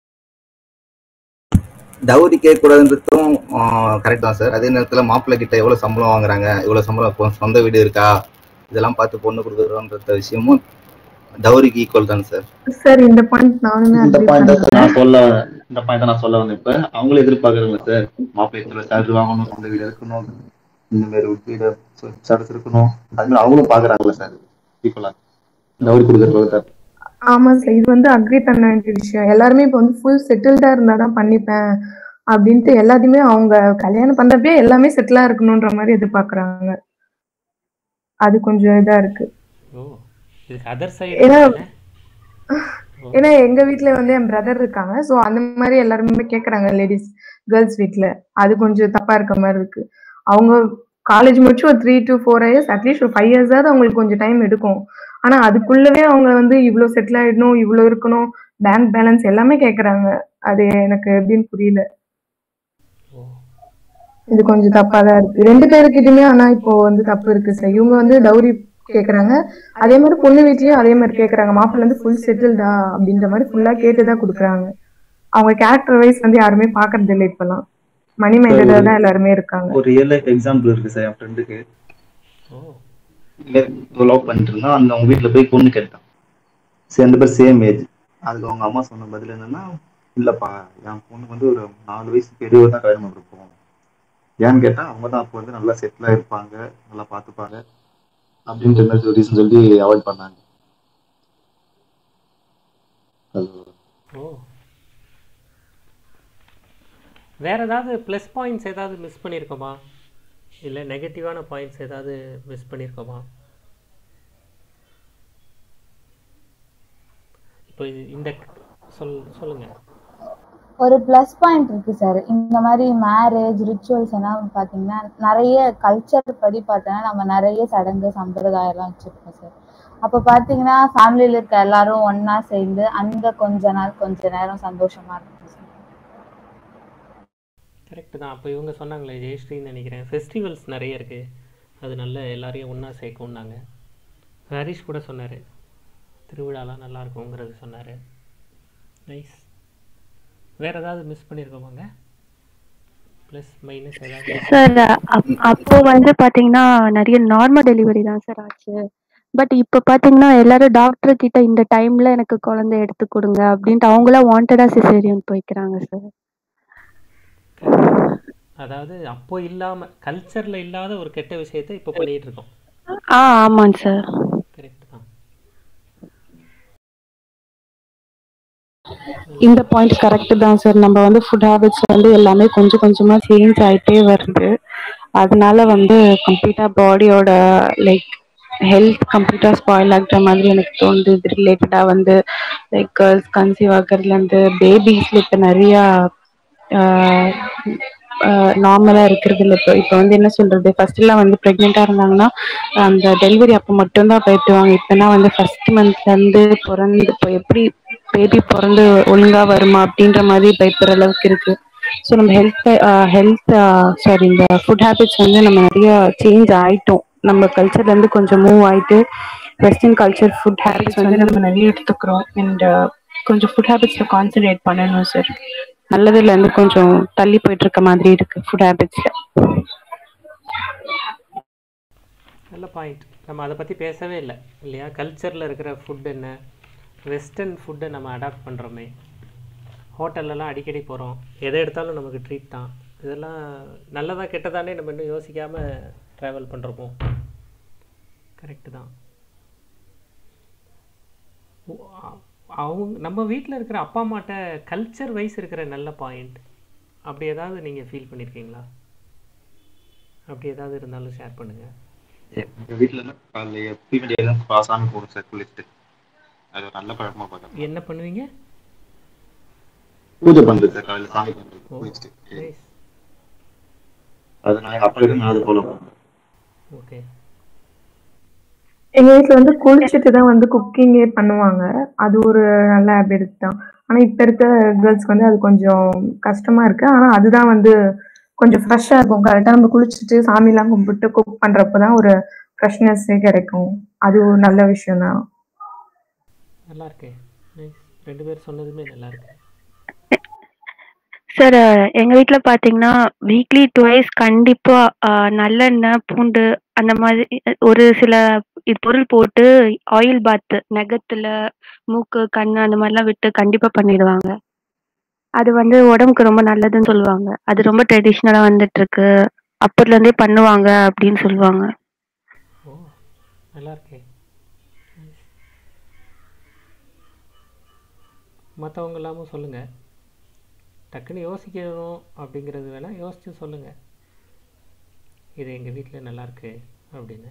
டவுரி கேட்கக்கூடாதுன்றதும் கரெக்ட் தான் சார் அதே நேரத்தில் மாப்பிள்ளை கிட்ட எவ்வளோ சம்பளம் வாங்குறாங்க எவ்வளோ சம்பளம் இப்போ சொந்த வீடு இருக்கா இதெல்லாம் பார்த்து பொண்ணு கொடுக்குறோன்ற விஷயமும் டவுரிக்கு ஈக்குவல் தான் சார் சார் இந்த பாயிண்ட் நானுமே இந்த அக்ரி பாயிண்ட் பண்றேன் நான் சொல்ல இந்த பாயிண்ட் நான் சொல்ல வந்தேன் இப்ப அவங்களும் எதிர்பார்க்கறாங்க சார் மாப்பிள்ளை இத்தனை சேலரி வாங்கணும் சொந்த வீடு இருக்கணும் இந்த மாதிரி ஒரு வீடு ஸ்டேட்டஸ் இருக்கணும் அது மாதிரி அவங்களும் பாக்குறாங்கல்ல சார் ஈக்குவலா டவுரி கொடுக்குறது சார் ஆமா சார் இது வந்து அக்ரி பண்ண வேண்டிய விஷயம் எல்லாருமே இப்போ வந்து ஃபுல் செட்டில்டா இருந்தாதான் பண்ணிப்பேன் அப்படின்ட்டு எல்லாத்தையுமே அவங்க கல்யாணம் பண்றப்பே எல்லாமே செட்டிலா இருக்கணும்ன்ற மாதிரி எதிர்பார்க்கறாங்க அது கொஞ்சம் இதா இருக்கு ஓ இதுக்கு அதர் ஏன்னா சைடு ஏன்னா எங்க வீட்ல வந்து என் பிரதர் இருக்காங்க சோ அந்த மாதிரி எல்லாருமே கேக்குறாங்க லேடிஸ் கேர்ள்ஸ் வீட்ல அது கொஞ்சம் தப்பா இருக்க மாதிரி இருக்கு அவங்க காலேஜ் முடிச்சு ஒரு three to four years at least ஒரு ஃபைவ் இயர்ஸாவது அவங்களுக்கு கொஞ்சம் டைம் எடுக்கும் ஆனா அதுக்குள்ளவே அவங்க வந்து இவ்ளோ செட்டில் ஆயிடணும் இவ்ளோ இருக்கணும் பேங்க் பேலன்ஸ் எல்லாமே கேக்குறாங்க அது எனக்கு எப்படின்னு புரியல இது கொஞ்சம் தப்பா தான் இருக்கு ரெண்டு பேருக்கிட்டயுமே ஆனா இப்போ வந்து தப்பு இருக்கு சார் இவங்க வந்து டவுரி கேக்குறாங்க அதே மாதிரி பொண்ணு வீட்லயும் அதே மாதிரி கேக்குறாங்க மாப்பிள்ளை வந்து ஃபுல் செட்டில்டா அப்படின்ற மாதிரி ஃபுல்லா கேட்டுதான் குடுக்குறாங்க அவங்க கேரக்டர் வைஸ் வந்து யாருமே பாக்குறது இல்லை இப்பெல்லாம் மணி மைண்டடா தான் எல்லாருமே இருக்காங்க ஒரு ரியல் லைஃப் எக்ஸாம்பிள் இருக்கு சார் என் ஃப்ரெண்டுக்கு ஓ லவ் பண்ணிட்டு இருந்தான் அந்த அவங்க வீட்டுல போய் பொண்ணு கேட்டான் சரி ரெண்டு பேர் சேம் ஏஜ் அதுக்கு அவங்க அம்மா சொன்ன பதில் என்னன்னா இல்லப்பா என் பொண்ணுக்கு வந்து ஒரு நாலு வயசு பெரியவர் தான் கல்யாணம் பண்ணிருப்போம் ஏன்னு கேட்டா அவங்க தான் அப்போ வந்து நல்லா செட்டிலா இருப்பாங்க நல்லா பார்த்துப்பாங்க அப்படின்ற மாதிரி ரீசன் சொல்லி அவாய்ட் பண்ணாங்க அது ஓ வேற ஏதாவது ப்ளஸ் பாயிண்ட்ஸ் ஏதாவது மிஸ் பண்ணியிருக்கோமா இல்லை நெகட்டிவான பாயிண்ட்ஸ் ஏதாவது மிஸ் பண்ணியிருக்கோமா இப்போ இது இந்த சொல் சொல்லுங்க ஒரு ப்ளஸ் பாயிண்ட் இருக்கு சார் இந்த மாதிரி மேரேஜ் ரிச்சுவல்ஸ் எல்லாம் பார்த்தீங்கன்னா நிறைய கல்ச்சர் படி பார்த்தோன்னா நம்ம நிறைய சடங்கு சம்பிரதாயம்லாம் வச்சுருக்கோம் சார் அப்போ பார்த்தீங்கன்னா ஃபேமிலியில் இருக்க எல்லாரும் ஒன்றா சேர்ந்து அந்த கொஞ்ச நாள் கொஞ்ச நேரம் சந்தோஷமா இருக்கும் சார் கரெக்டு தான் அப்போ இவங்க சொன்னாங்களே ஜெயஸ்ரீன்னு நினைக்கிறேன் ஃபெஸ்டிவல்ஸ் நிறைய இருக்குது அது நல்ல எல்லாரையும் ஒன்றா சேர்க்கும்னாங்க ஹரிஷ் கூட சொன்னார் திருவிழாலாம் நல்லா இருக்குங்கிறது சொன்னார் நைஸ் வேறு ஏதாவது மிஸ் பண்ணியிருக்கோமாங்க ப்ளஸ் மைனஸ் ஏதாவது சார் அப்- அப்போ வந்து பாத்தீங்கன்னா நிறைய நார்மல் டெலிவரி தான் சார் ஆச்சு பட் இப்போ பாத்தீங்கன்னா எல்லாரும் டாக்டர் கிட்ட இந்த டைம்ல எனக்கு குழந்தை எடுத்து கொடுங்க அப்படின்ட்டு அவங்களா வாண்டடா சிசேரியன் போய்க்கிறாங்க சார் அதாவது அப்போ இல்லாமல் கல்ச்சரில் இல்லாத ஒரு கெட்ட விஷயத்தை இப்போ பண்ணிகிட்டு இருக்கோம் ஆ ஆமாங்க சார் கரெக்ட் தான் இந்த பாயிண்ட் கரெக்ட் தான் சார் நம்ம வந்து ஃபுட் ஹேபிட்ஸ் வந்து எல்லாமே கொஞ்சம் கொஞ்சமா சேஞ்ச் ஆயிட்டே வருது அதனால வந்து கம்ப்ளீட்டா பாடியோட லைக் ஹெல்த் கம்ப்ளீட்டாக ஸ்பாயில் ஆகுற மாதிரி எனக்கு தோணுது இது ரிலேட்டடாக வந்து லைக் கேர்ள்ஸ் கன்சீவ் ஆகுறதுலேருந்து பேபிஸ்ல இப்போ நிறையா நார்மலாக இருக்கிறது இல்லை இப்போ இப்போ வந்து என்ன சொல்கிறது ஃபர்ஸ்ட்லாம் வந்து ப்ரெக்னெண்ட்டாக இருந்தாங்கன்னா அந்த டெலிவரி அப்போ மட்டும்தான் பயப்படுவாங்க இப்போனா வந்து ஃபர்ஸ்ட் மந்த்லேருந்து பிறந்து இப்போ எப்படி பேபி பிறந்து ஒழுங்காக வருமா அப்படின்ற மாதிரி பயப்படுற அளவுக்கு இருக்குது ஸோ நம்ம ஹெல்த் ஹெல்த் சாரி இந்த ஃபுட் ஹேபிட்ஸ் வந்து நம்ம நிறைய சேஞ்ச் ஆயிட்டோம் நம்ம கல்ச்சர்லேருந்து கொஞ்சம் மூவ் ஆயிட்டு வெஸ்டர்ன் கல்ச்சர் ஃபுட் ஹேபிட்ஸ் வந்து நம்ம நிறைய எடுத்துக்கிறோம் அண்ட் கொஞ்சம் ஃபுட் ஹேபிட்ஸில் கான்சன்ட்ரேட் பண்ணணும் சார் நல்லதுலேருந்து கொஞ்சம் தள்ளி போயிட்டு இருக்க மாதிரி இருக்கு ஃபுட் ஹேபிட்ஸில் நல்ல பாயிண்ட் நம்ம அதை பற்றி பேசவே இல்லை இல்லையா கல்ச்சரில் இருக்கிற ஃபுட் என்ன வெஸ்டர்ன் ஃபுட்டை நம்ம அடாப்ட் பண்ணுறோமே ஹோட்டல்லலாம் அடிக்கடி போகிறோம் எதை எடுத்தாலும் நமக்கு ட்ரீட் தான் இதெல்லாம் நல்லதா கெட்டதானே நம்ம இன்னும் யோசிக்காமல் ட்ராவல் பண்ணுறோமோ கரெக்டு தான் ஓ, அ- அவங்க நம்ம வீட்டில் இருக்கிற அப்பா அம்மாட்ட கல்ச்சர் வைஸ் இருக்கிற நல்ல பாயிண்ட் அப்படி ஏதாவது நீங்கள் ஃபீல் பண்ணியிருக்கீங்களா அப்படி ஏதாவது இருந்தாலும் ஷேர் பண்ணுங்கள் எங்க வீட்டுல இருந்து காலைல எப்பயுமே டெய்லியும் பா- சாமி போகும் சார் குளிச்சுட்டு அது ஒரு நல்ல பழக்கமா பார்க்கறேன் என்ன பண்ணுவீங்க பூஜை பண்றது சார் காலையில சாமி பண்றது ஓ குளிச்சுட்டு நைஸ் அது நான் அப்ப இருந்து நான் அதை ஃபாலோ பண்றேன் ஓகே எங்க வீட்ல வந்து குளிச்சுட்டு தான் வந்து குக்கிங்கே பண்ணுவாங்க அது ஒரு நல்ல ஹேபிட் தான் ஆனா இப்ப இருக்க கேர்ள்ஸ்க்கு வந்து அது கொஞ்சம் கஷ்டமா இருக்கு ஆனா அதுதான் வந்து கொஞ்சம் ஃப்ரெஷ்ஷா இருக்கும் கரெக்டா நம்ம குளிச்சுட்டு சாமிலாம் கும்பிட்டு குக் பண்றப்பதான் ஒரு ஃப்ரெஷ்னஸ்ஸே கிடைக்கும் அது ஒரு நல்ல விஷயம் தான் நல்லா இருக்கே நைஸ் ரெண்டு பேர் சொன்னதுமே நல்லா இருக்கு சார் எங்க வீட்ல பாத்தீங்கன்னா வீக்லி டுவைஸ் கண்டிப்பா அஹ், நல்லெண்ணெய் பூண்டு அந்த மாதிரி அஹ், ஒரு சில இது பொருள் போட்டு ஆயில் பாத் நகத்துல மூக்கு கண்ணு அந்த மாதிரிலாம் விட்டு கண்டிப்பா பண்ணிடுவாங்க அது வந்து உடம்புக்கு ரொம்ப நல்லதுன்னு சொல்லுவாங்க அது ரொம்ப ட்ரெடிஷ்னலா வந்துட்டு இருக்கு அப்பத்துல இருந்தே பண்ணுவாங்க அப்படின்னு சொல்லுவாங்க ஓ நல்லா இருக்கே மற்றவங்க எல்லாமும் சொல்லுங்கள் டக்குன்னு யோசிக்கணும் அப்படிங்கிறது வேணால் யோசித்து சொல்லுங்கள் இது எங்கள் வீட்டில் நல்லா இருக்கு அப்படின்னு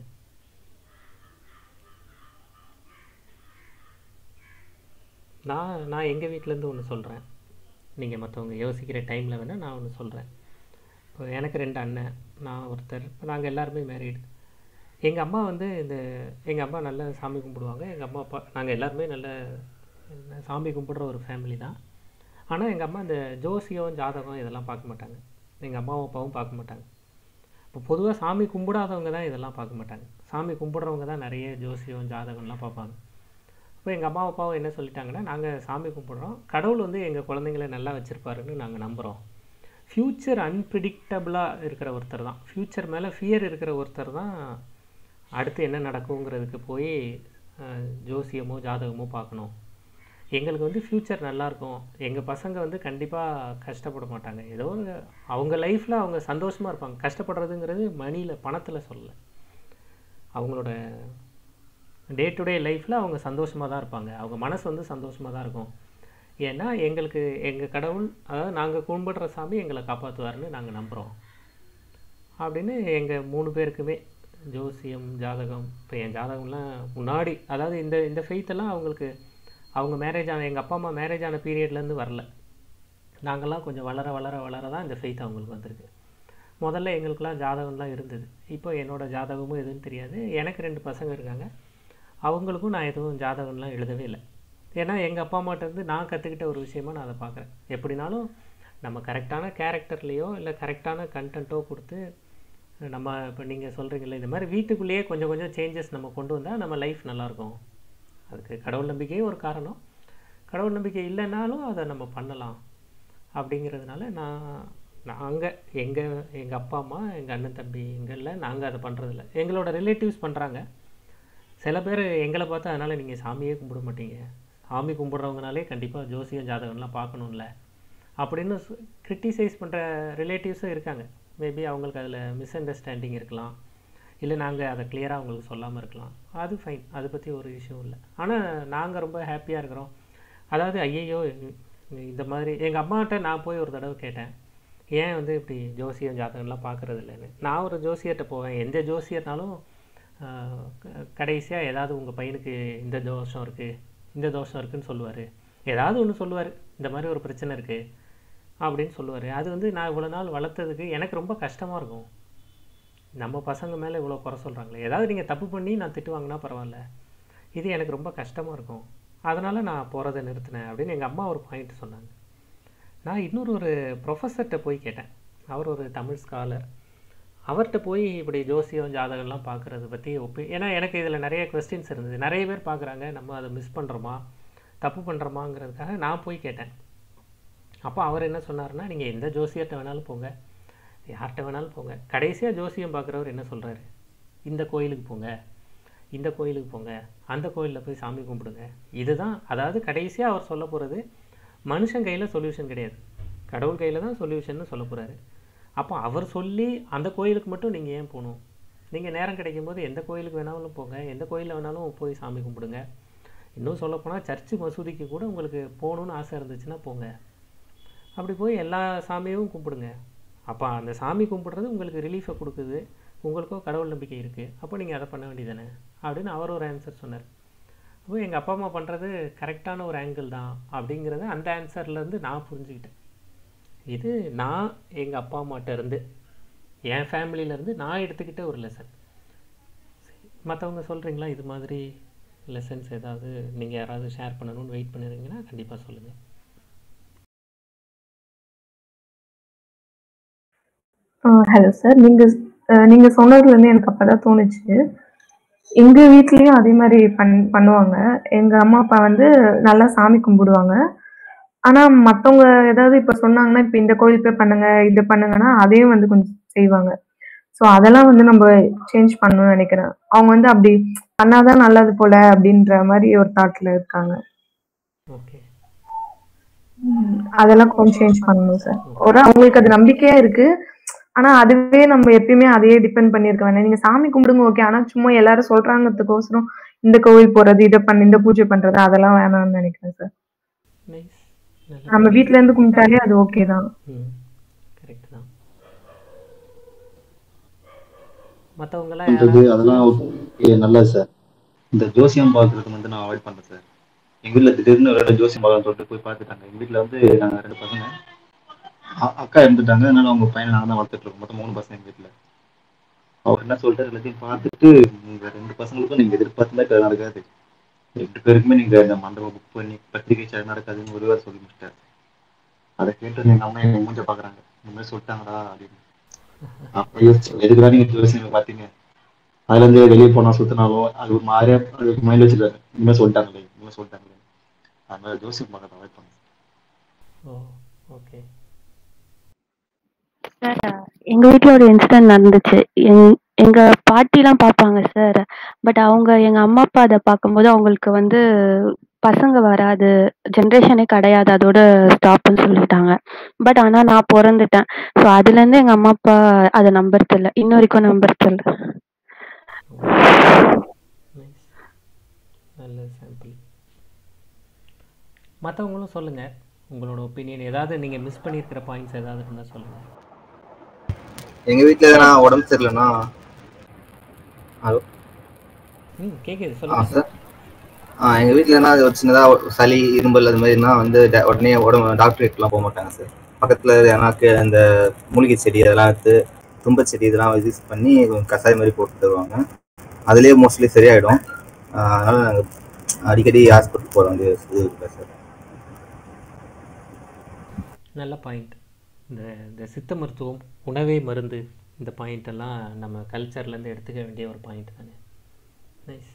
நான் நான் எங்கள் வீட்டிலேருந்து ஒன்று சொல்கிறேன் நீங்கள் மற்றவங்க யோசிக்கிற டைமில் வேணால் நான் ஒன்று சொல்கிறேன் இப்போ எனக்கு ரெண்டு அண்ணன் நான் ஒருத்தர் இப்போ நாங்கள் எல்லாருமே மேரீடு எங்கள் அம்மா வந்து இந்த எங்கள் அம்மா நல்ல சாமி கும்பிடுவாங்க எங்கள் அம்மா அப்பா நாங்கள் எல்லாருமே நல்ல என்ன, சாமி கும்பிடுற ஒரு ஃபேமிலி தான் ஆனால் எங்கள் அம்மா இந்த ஜோசியம் ஜாதகம் இதெல்லாம் பார்க்க மாட்டாங்க எங்கள் அம்மாவும் அப்பாவும் பார்க்க மாட்டாங்க இப்போ பொதுவாக சாமி கும்பிடாதவங்க தான் இதெல்லாம் பார்க்க மாட்டாங்க சாமி கும்பிட்றவங்க தான் நிறைய ஜோசியம் ஜாதகம்லாம் பார்ப்பாங்க இப்போ எங்கள் அம்மா அப்பாவும் என்ன சொல்லிட்டாங்கன்னா நாங்கள் சாமி கும்பிட்றோம் கடவுள் வந்து எங்கள் குழந்தைங்கள நல்லா வச்சுருப்பாருன்னு நாங்கள் நம்புகிறோம் ஃப்யூச்சர் அன்பிரிடிக்டபுளாக இருக்கிற ஒருத்தர் தான் ஃப்யூச்சர் மேலே ஃபியர் இருக்கிற ஒருத்தர் தான் அடுத்து என்ன நடக்குங்கிறதுக்கு போய் அஹ், ஜோசியமோ ஜாதகமோ பார்க்கணும் எங்களுக்கு வந்து ஃப்யூச்சர் நல்லாயிருக்கும் எங்கள் பசங்க வந்து கண்டிப்பாக கஷ்டப்பட மாட்டாங்க ஏதோ ஒரு அவங்க லைஃப்பில் அவங்க சந்தோஷமாக இருப்பாங்க கஷ்டப்படுறதுங்கிறது மணியில் பணத்தில் சொல்லலை அவங்களோட டே டு டே லைஃப்பில் அவங்க சந்தோஷமாக தான் இருப்பாங்க அவங்க மனசு வந்து சந்தோஷமாக தான் இருக்கும் ஏன்னா எங்களுக்கு எங்கள் கடவுள் அதாவது நாங்கள் கும்பிடுற சாமி எங்களை காப்பாற்றுவாருன்னு நாங்கள் நம்புகிறோம் அப்படின்னு எங்கள் மூணு பேருக்குமே ஜோசியம் ஜாதகம் இப்போ என் ஜாதகம்லாம் முன்னாடி அதாவது இந்த இந்த ஃபெய்த்தெல்லாம் அவங்களுக்கு அவங்க மேரேஜ் ஆன எங்கள் அப்பா அம்மா மேரேஜ் ஆன பீரியட்லேருந்து வரல நாங்கள்லாம் கொஞ்சம் வளர வளர வளர தான் இந்த ஃபெய்த் அவங்களுக்கு வந்திருக்கு முதல்ல எங்களுக்கெல்லாம் ஜாதகம்லாம் இருந்தது இப்போ என்னோட ஜாதகமும் எதுவும் தெரியாது எனக்கு ரெண்டு பசங்க இருக்காங்க அவங்களுக்கும் நான் எதுவும் ஜாதகம்லாம் எழுதவே இல்லை ஏன்னா எங்கள் அப்பா அம்மாட்ட இருந்து நான் கற்றுக்கிட்ட ஒரு விஷயமா நான் அதை பார்க்குறேன் எப்படினாலும் நம்ம கரெக்டான கேரக்டர்லேயோ இல்லை கரெக்டான கண்டென்ட்டோ கொடுத்து நம்ம இப்போ நீங்கள் சொல்கிறீங்களே இந்த மாதிரி வீட்டுக்குள்ளேயே கொஞ்சம் கொஞ்சம் சேஞ்சஸ் நம்ம கொண்டு வந்தால் நம்ம லைஃப் நல்லாயிருக்கும் அதுக்கு கடவுள் நம்பிக்கையும் ஒரு காரணம் கடவுள் நம்பிக்கை இல்லைனாலும் அதை நம்ம பண்ணலாம் அப்படிங்கிறதுனால நான் நாங்கள் எங்கள் எங்கள் அப்பா அம்மா எங்கள் அண்ணன் தம்பி எங்களில் நாங்கள் அதை பண்ணுறதில்ல எங்களோட ரிலேட்டிவ்ஸ் பண்ணுறாங்க சில பேர் எங்களை பார்த்து அதனால் நீங்கள் சாமியே கும்பிட மாட்டீங்க சாமி கும்பிட்றவங்கனாலே கண்டிப்பாக ஜோசியம் ஜாதகம்லாம் பார்க்கணும்ல அப்படின்னு கிரிட்டிசைஸ் பண்ணுற ரிலேட்டிவ்ஸும் இருக்காங்க மேபி அவங்களுக்கு அதில் மிஸ் அண்டர்ஸ்டாண்டிங் இருக்கலாம் இல்லை நாங்கள் அதை கிளியராக அவங்களுக்கு சொல்லாமல் இருக்கலாம் அது ஃபைன் அதை பற்றி ஒரு இஷ்யூ இல்லை ஆனால் நாங்கள் ரொம்ப ஹாப்பியாக இருக்கிறோம் அதாவது ஐயையோ இந்த மாதிரி எங்கள் அம்மாட்ட நான் போய் ஒரு தடவை கேட்டேன் ஏன் வந்து இப்படி ஜோசியம் ஜாதகம்லாம் பார்க்குறது இல்லைன்னு நான் ஒரு ஜோசியர்கிட்ட போவேன் எந்த ஜோசியர்னாலும் கடைசியாக ஏதாவது உங்கள் பையனுக்கு இந்த தோஷம் இருக்குது இந்த தோஷம் இருக்குன்னு சொல்லுவார் ஏதாவது ஒன்று சொல்லுவார் இந்த மாதிரி ஒரு பிரச்சனை இருக்குது அப்படின்னு சொல்லுவார் அது வந்து நான் இவ்வளோ நாள் வளர்த்ததுக்கு எனக்கு ரொம்ப கஷ்டமாக இருக்கும் நம்ம பசங்க மேலே இவ்வளோ குறை சொல்கிறாங்களே ஏதாவது நீங்கள் தப்பு பண்ணி நான் திட்டு வாங்கினா பரவாயில்ல இது எனக்கு ரொம்ப கஷ்டமாக இருக்கும் அதனால் நான் போகிறத நிறுத்தினேன் அப்படின்னு எங்கள் அம்மா ஒரு பாயிண்ட் சொன்னாங்க நான் இன்னொரு ஒரு ப்ரொஃபஸர்கிட்ட போய் கேட்டேன் அவர் ஒரு தமிழ் ஸ்காலர் அவர்கிட்ட போய் இப்படி ஜோசியம் ஜாதகம்லாம் பார்க்குறது பற்றி ஒப்பி ஏன்னா எனக்கு இதில் நிறைய கொஸ்டின்ஸ் இருந்தது நிறைய பேர் பார்க்குறாங்க நம்ம அதை மிஸ் பண்ணுறோமா தப்பு பண்ணுறோமாங்கிறதுக்காக நான் போய் கேட்டேன் அப்போ அவர் என்ன சொன்னார்னா நீங்கள் எந்த ஜோசியர்கிட்ட வேணாலும் போங்க யார்கிட்ட வேணாலும் போங்க கடைசியாக ஜோசியம் பார்க்குறவர் என்ன சொல்கிறாரு இந்த கோயிலுக்கு போங்க இந்த கோயிலுக்கு போங்க அந்த கோயிலில் போய் சாமி கும்பிடுங்க இதுதான் அதாவது கடைசியாக அவர் சொல்ல போகிறது மனுஷன் கையில் சொல்யூஷன் கிடையாது கடவுள் கையில் தான் சொல்யூஷன்னு சொல்ல போகிறாரு அப்போ அவர் சொல்லி அந்த கோயிலுக்கு மட்டும் நீங்கள் ஏன் போகணும் நீங்கள் நேரம் கிடைக்கும் போது எந்த கோயிலுக்கு வேணாலும் போங்க எந்த கோயிலில் வேணாலும் போய் சாமி கும்பிடுங்க இன்னும் சொல்லப்போனால் சர்ச்சு மசூதிக்கு கூட உங்களுக்கு போகணுன்னு ஆசை இருந்துச்சுன்னா போங்க அப்படி போய் எல்லா சாமியும் கும்பிடுங்க அப்போ அந்த சாமி கும்பிடுறது உங்களுக்கு ரிலீஃபை கொடுக்குது உங்களுக்கோ கடவுள் நம்பிக்கை இருக்குது அப்போ நீங்கள் அதை பண்ண வேண்டியதானே அப்படின்னு அவர் ஒரு ஆன்சர் சொன்னார் அப்போ எங்கள் அப்பா அம்மா பண்ணுறது கரெக்டான ஒரு ஆங்கிள் தான் அப்படிங்கிறத அந்த ஆன்சர்லேருந்து நான் புரிஞ்சுக்கிட்டேன் இது நான் எங்கள் அப்பா அம்மாட்ட இருந்து என் ஃபேமிலியிலேருந்து நான் எடுத்துக்கிட்ட ஒரு லெசன் மற்றவங்க சொல்கிறீங்களா இது மாதிரி லெசன்ஸ் ஏதாவது நீங்கள் யாராவது ஷேர் பண்ணணும்னு வெயிட் பண்ணுறீங்கன்னா கண்டிப்பாக சொல்லுங்கள் ஹலோ சார் நீங்க அஹ், நீங்க சொன்னதுல இருந்து எனக்கு அப்பதான் தோணுச்சு எங்க வீட்லயும் அதே மாதிரி பண் பண்ணுவாங்க எங்க அம்மா அப்பா வந்து நல்லா சாமி கும்பிடுவாங்க ஆனா மத்தவங்க ஏதாவது இப்ப சொன்னாங்கன்னா இப்ப இந்த கோயில் போய் பண்ணுங்க இது பண்ணுங்கன்னா அதையும் வந்து கொஞ்சம் செய்வாங்க ஸோ அதெல்லாம் வந்து நம்ம சேஞ்ச் பண்ணணும்னு நினைக்கிறேன் அவங்க வந்து அப்படி பண்ணாதான் நல்லது போல அப்படின்ற மாதிரி ஒரு தாட்ல இருக்காங்க ஓகே ம், அதெல்லாம் கொஞ்சம் சேஞ்ச் பண்ணணும் சார் ஒரு அவங்களுக்கு அது நம்பிக்கையா இருக்கு ஆனா அதுவே நம்ம எப்பயுமே அதையே டிபெண்ட் பண்ணிருக்க வேணாம் நீங்க சாமி கும்பிடுங்க ஓகே ஆனா சும்மா எல்லாரும் சொல்றாங்கிறதுக்கோசரம் இந்த கோவில் போறது இதை பண்ணி இந்த பூஜை பண்றது அதெல்லாம் வேணாம்னு நினைக்கிறேன் சார் நைஸ் நல்ல நம்ம வீட்ல இருந்து கும்பிட்டாலே அது ஓகே தான் ம் கரெக்ட் தான் மற்றவங்களாம் பண்றது அதெல்லாம் okay, நல்லது சார் இந்த ஜோசியம் பார்க்கறது வந்து நான் அவாய்ட் பண்றேன் சார் எங்க வீட்ல திடீர்னு ஒரு இடம் ஜோசியம் பார்க்கலாம் சொல்லிட்டு போய் பார்த்துட்டாங்க எங்க வீட்ல வந்து நாங்க ரெண்டு பசங்க அ- அக்கா இருந்துட்டாங்க அதனால அவங்க பையனை நான் தான் வளர்த்துட்டு இருக்கோம் மொத்தம் மூணு பசங்க எங்க வீட்ல அவர் என்ன சொல்லிட்டாரு எல்லாத்தையும் பார்த்துட்டு உங்க ரெண்டு பசங்களுக்கும் நீங்க எதிர்பார்த்துதான் கல்யாணம் நடக்காது ரெண்டு பேருக்குமே நீங்க இந்த மண்டபம் புக் பண்ணி பத்திரிகை சார் நடக்காதுன்னு ஒரு வாரம் சொல்லி முடிச்சிட்டாரு அதை கேட்டு எங்க அம்மா எங்க மூஞ்ச பாக்குறாங்க இந்த மாதிரி சொல்லிட்டாங்கடா அப்படின்னு அப்ப யோசிச்சு எதுக்குதான் நீங்க ஜோசியம் பாத்தீங்க அதுல இருந்து வெளியே போனா சுத்தினாலும் அது ஒரு மாதிரியா அதுக்கு மைண்ட் வச்சுருக்காரு இனிமே சொல்லிட்டாங்களே இனிமே சொல்லிட்டாங்களே அதனால ஜோசியம் பார்க்கறத அவாய்ட் பண்ணுங்க ஓ ஓகே சார் எங்க வீட்ல ஒரு இன்சிடென்ட் நடந்துச்சு எங் எங்க பாட்டிலாம் பார்ப்பாங்க சார் பட் அவங்க எங்க அம்மா அப்பா அதை பார்க்கும்போது அவங்களுக்கு வந்து பசங்க வராது ஜென்ரேஷனே கிடையாது அதோட ஸ்டாப்னு சொல்லிட்டாங்க பட் ஆனா நான் பிறந்துட்டேன் ஸோ அதுல இருந்து எங்க அம்மா அப்பா அதை நம்புறது இல்ல இன்ன வரைக்கும் நம்புறது இல்ல நைஸ் நல்ல சாம்பிள் மற்றவங்களும் சொல்லுங்கள் உங்களோட ஒப்பீனியன் ஏதாவது நீங்கள் மிஸ் பண்ணியிருக்கிற பாயிண்ட்ஸ் ஏதாவது இருந்தால் சொல்லுங்கள் எங்க வீட்ல எதனா உடம்பு சரியில்லைன்னா ஹலோ ம் கேட்குது ஆ சொல்லுங்கள் சார் ஆ எங்க வீட்ல என்ன ஒரு சின்னதா சளி இரும்பல் அது மாதிரினா வந்து ட- உடனே உடம்பு டாக்டர் கிட்டலாம் போக மாட்டாங்க சார் பக்கத்துல எனக்கு அந்த மூலிகை செடி அதெல்லாம் எடுத்து தும்பை செடி இதெல்லாம் யூஸ் பண்ணி கஷாயம் மாதிரி போட்டு தருவாங்க அதுலயே மோஸ்ட்லி சரியாயிடும் ஆ, அதனால நாங்க அடிக்கடி ஹாஸ்பிட்டல் போற வேண்டிய இது இல்லை சார் நல்ல பாயிண்ட் இந்த இந்த சித்த மருத்துவம் உணவே மருந்து இந்த பாயிண்ட் எல்லாம் நம்ம கல்ச்சர்லேருந்து எடுத்துக்க வேண்டிய ஒரு பாயிண்ட் தானே நைஸ்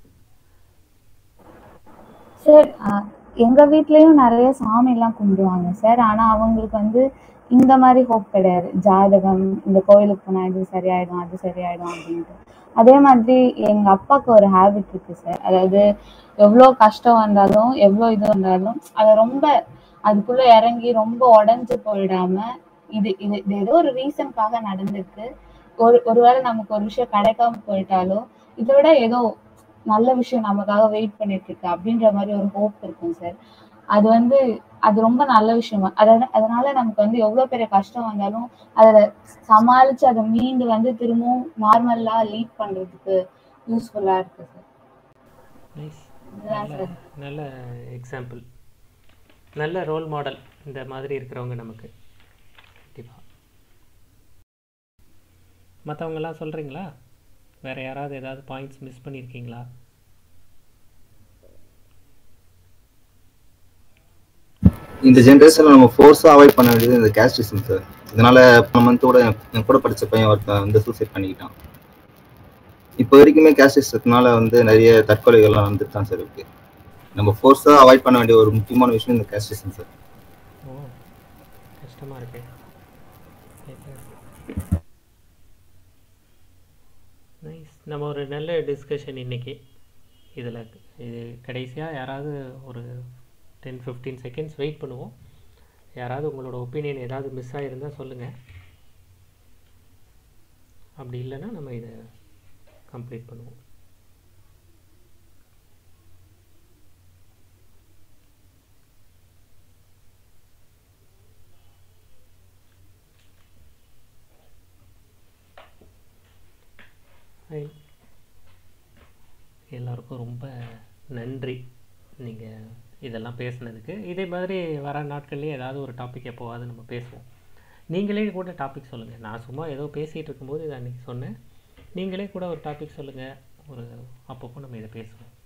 சார் எங்க வீட்லயும் நிறைய சாமி எல்லாம் கும்பிடுவாங்க சார் ஆனா அவங்களுக்கு வந்து இந்த மாதிரி ஹோப் கிடையாது ஜாதகம் இந்த கோயிலுக்கு போனா இது சரியாயிடும் அது சரியாயிடும் அப்படின்ட்டு அதே மாதிரி எங்க அப்பாவுக்கு ஒரு ஹேபிட் இருக்கு சார் அதாவது எவ்வளோ கஷ்டம் வந்தாலும் எவ்வளோ இது வந்தாலும் அதை ரொம்ப அதுக்குள்ள இறங்கி ரொம்ப உடஞ்சு போயிடாம இது இது இது ஏதோ ஒரு ரீசனுக்காக நடந்திருக்கு ஒரு ஒருவேளை நமக்கு ஒரு விஷயம் கிடைக்காம போயிட்டாலும் இதை விட ஏதோ நல்ல விஷயம் நமக்காக வெயிட் பண்ணிட்டு இருக்கு அப்படின்ற மாதிரி ஒரு ஹோப் இருக்கும் சார் அது வந்து அது ரொம்ப நல்ல விஷயம் அதாவது அதனால நமக்கு வந்து எவ்வளவு பெரிய கஷ்டம் வந்தாலும் அதுல சமாளிச்சு அதை மீண்டு வந்து திரும்பவும் நார்மலா லீட் பண்றதுக்கு யூஸ்ஃபுல்லாக இருக்குது சார் நைஸ் இதுதான் நல்ல சார் நல்ல எக்ஸாம்பிள் நல்ல ரோல் மாடல் இந்த மாதிரி இருக்கிறவங்க நமக்கு கண்டிப்பாக மற்றவங்கெல்லாம் சொல்கிறீங்களா வேறு யாராவது ஏதாவது பாயிண்ட்ஸ் மிஸ் பண்ணியிருக்கீங்களா இந்த ஜென்ரேஷன்ல நம்ம ஃபோர்ஸா அவாய்ட் பண்ண வேண்டியது இந்த கேஸ்டிசம் சார் இதனால போன மந்த் கூட என் கூட படிச்ச பையன் ஒருத்தன் வந்து சூசைட் பண்ணிக்கிட்டான் இப்போ வரைக்குமே கேஸ்டிசத்தினால வந்து நிறைய தற்கொலைகள்லாம் வந்துட்டு தான் சார் இருக்கு நம்ம ஃபோர்ஸா அவாய்ட் பண்ண வேண்டிய ஒரு முக்கியமான விஷயம் இந்த கேஸ்டிசம் சார் ஓ கஷ்டமாக இருக்கு நைஸ் நம்ம ஒரு நல்ல டிஸ்கஷன் இன்னைக்கு இதில் இது கடைசியாக யாராவது ஒரு டென் ஃபிஃப்டீன் செகண்ட்ஸ் வெயிட் பண்ணுவோம் யாராவது உங்களோட ஒப்பீனியன் ஏதாவது மிஸ் ஆகிருந்தால் சொல்லுங்கள் அப்படி இல்லைன்னா நம்ம இதை கம்ப்ளீட் பண்ணுவோம் Fine. எல்லாருக்கும் ரொம்ப நன்றி நீங்கள் இதெல்லாம் பேசுனதுக்கு இதே மாதிரி வர நாட்கள்லேயே ஏதாவது ஒரு டாபிக் எப்போவாது நம்ம பேசுவோம் நீங்களே கூட டாபிக் சொல்லுங்கள் நான் சும்மா ஏதோ பேசிகிட்டு இருக்கும்போது இதை அன்றைக்கி சொன்னேன் நீங்களே கூட ஒரு டாபிக் சொல்லுங்கள் ஒரு அப்பப்போ நம்ம இதை பேசுவோம்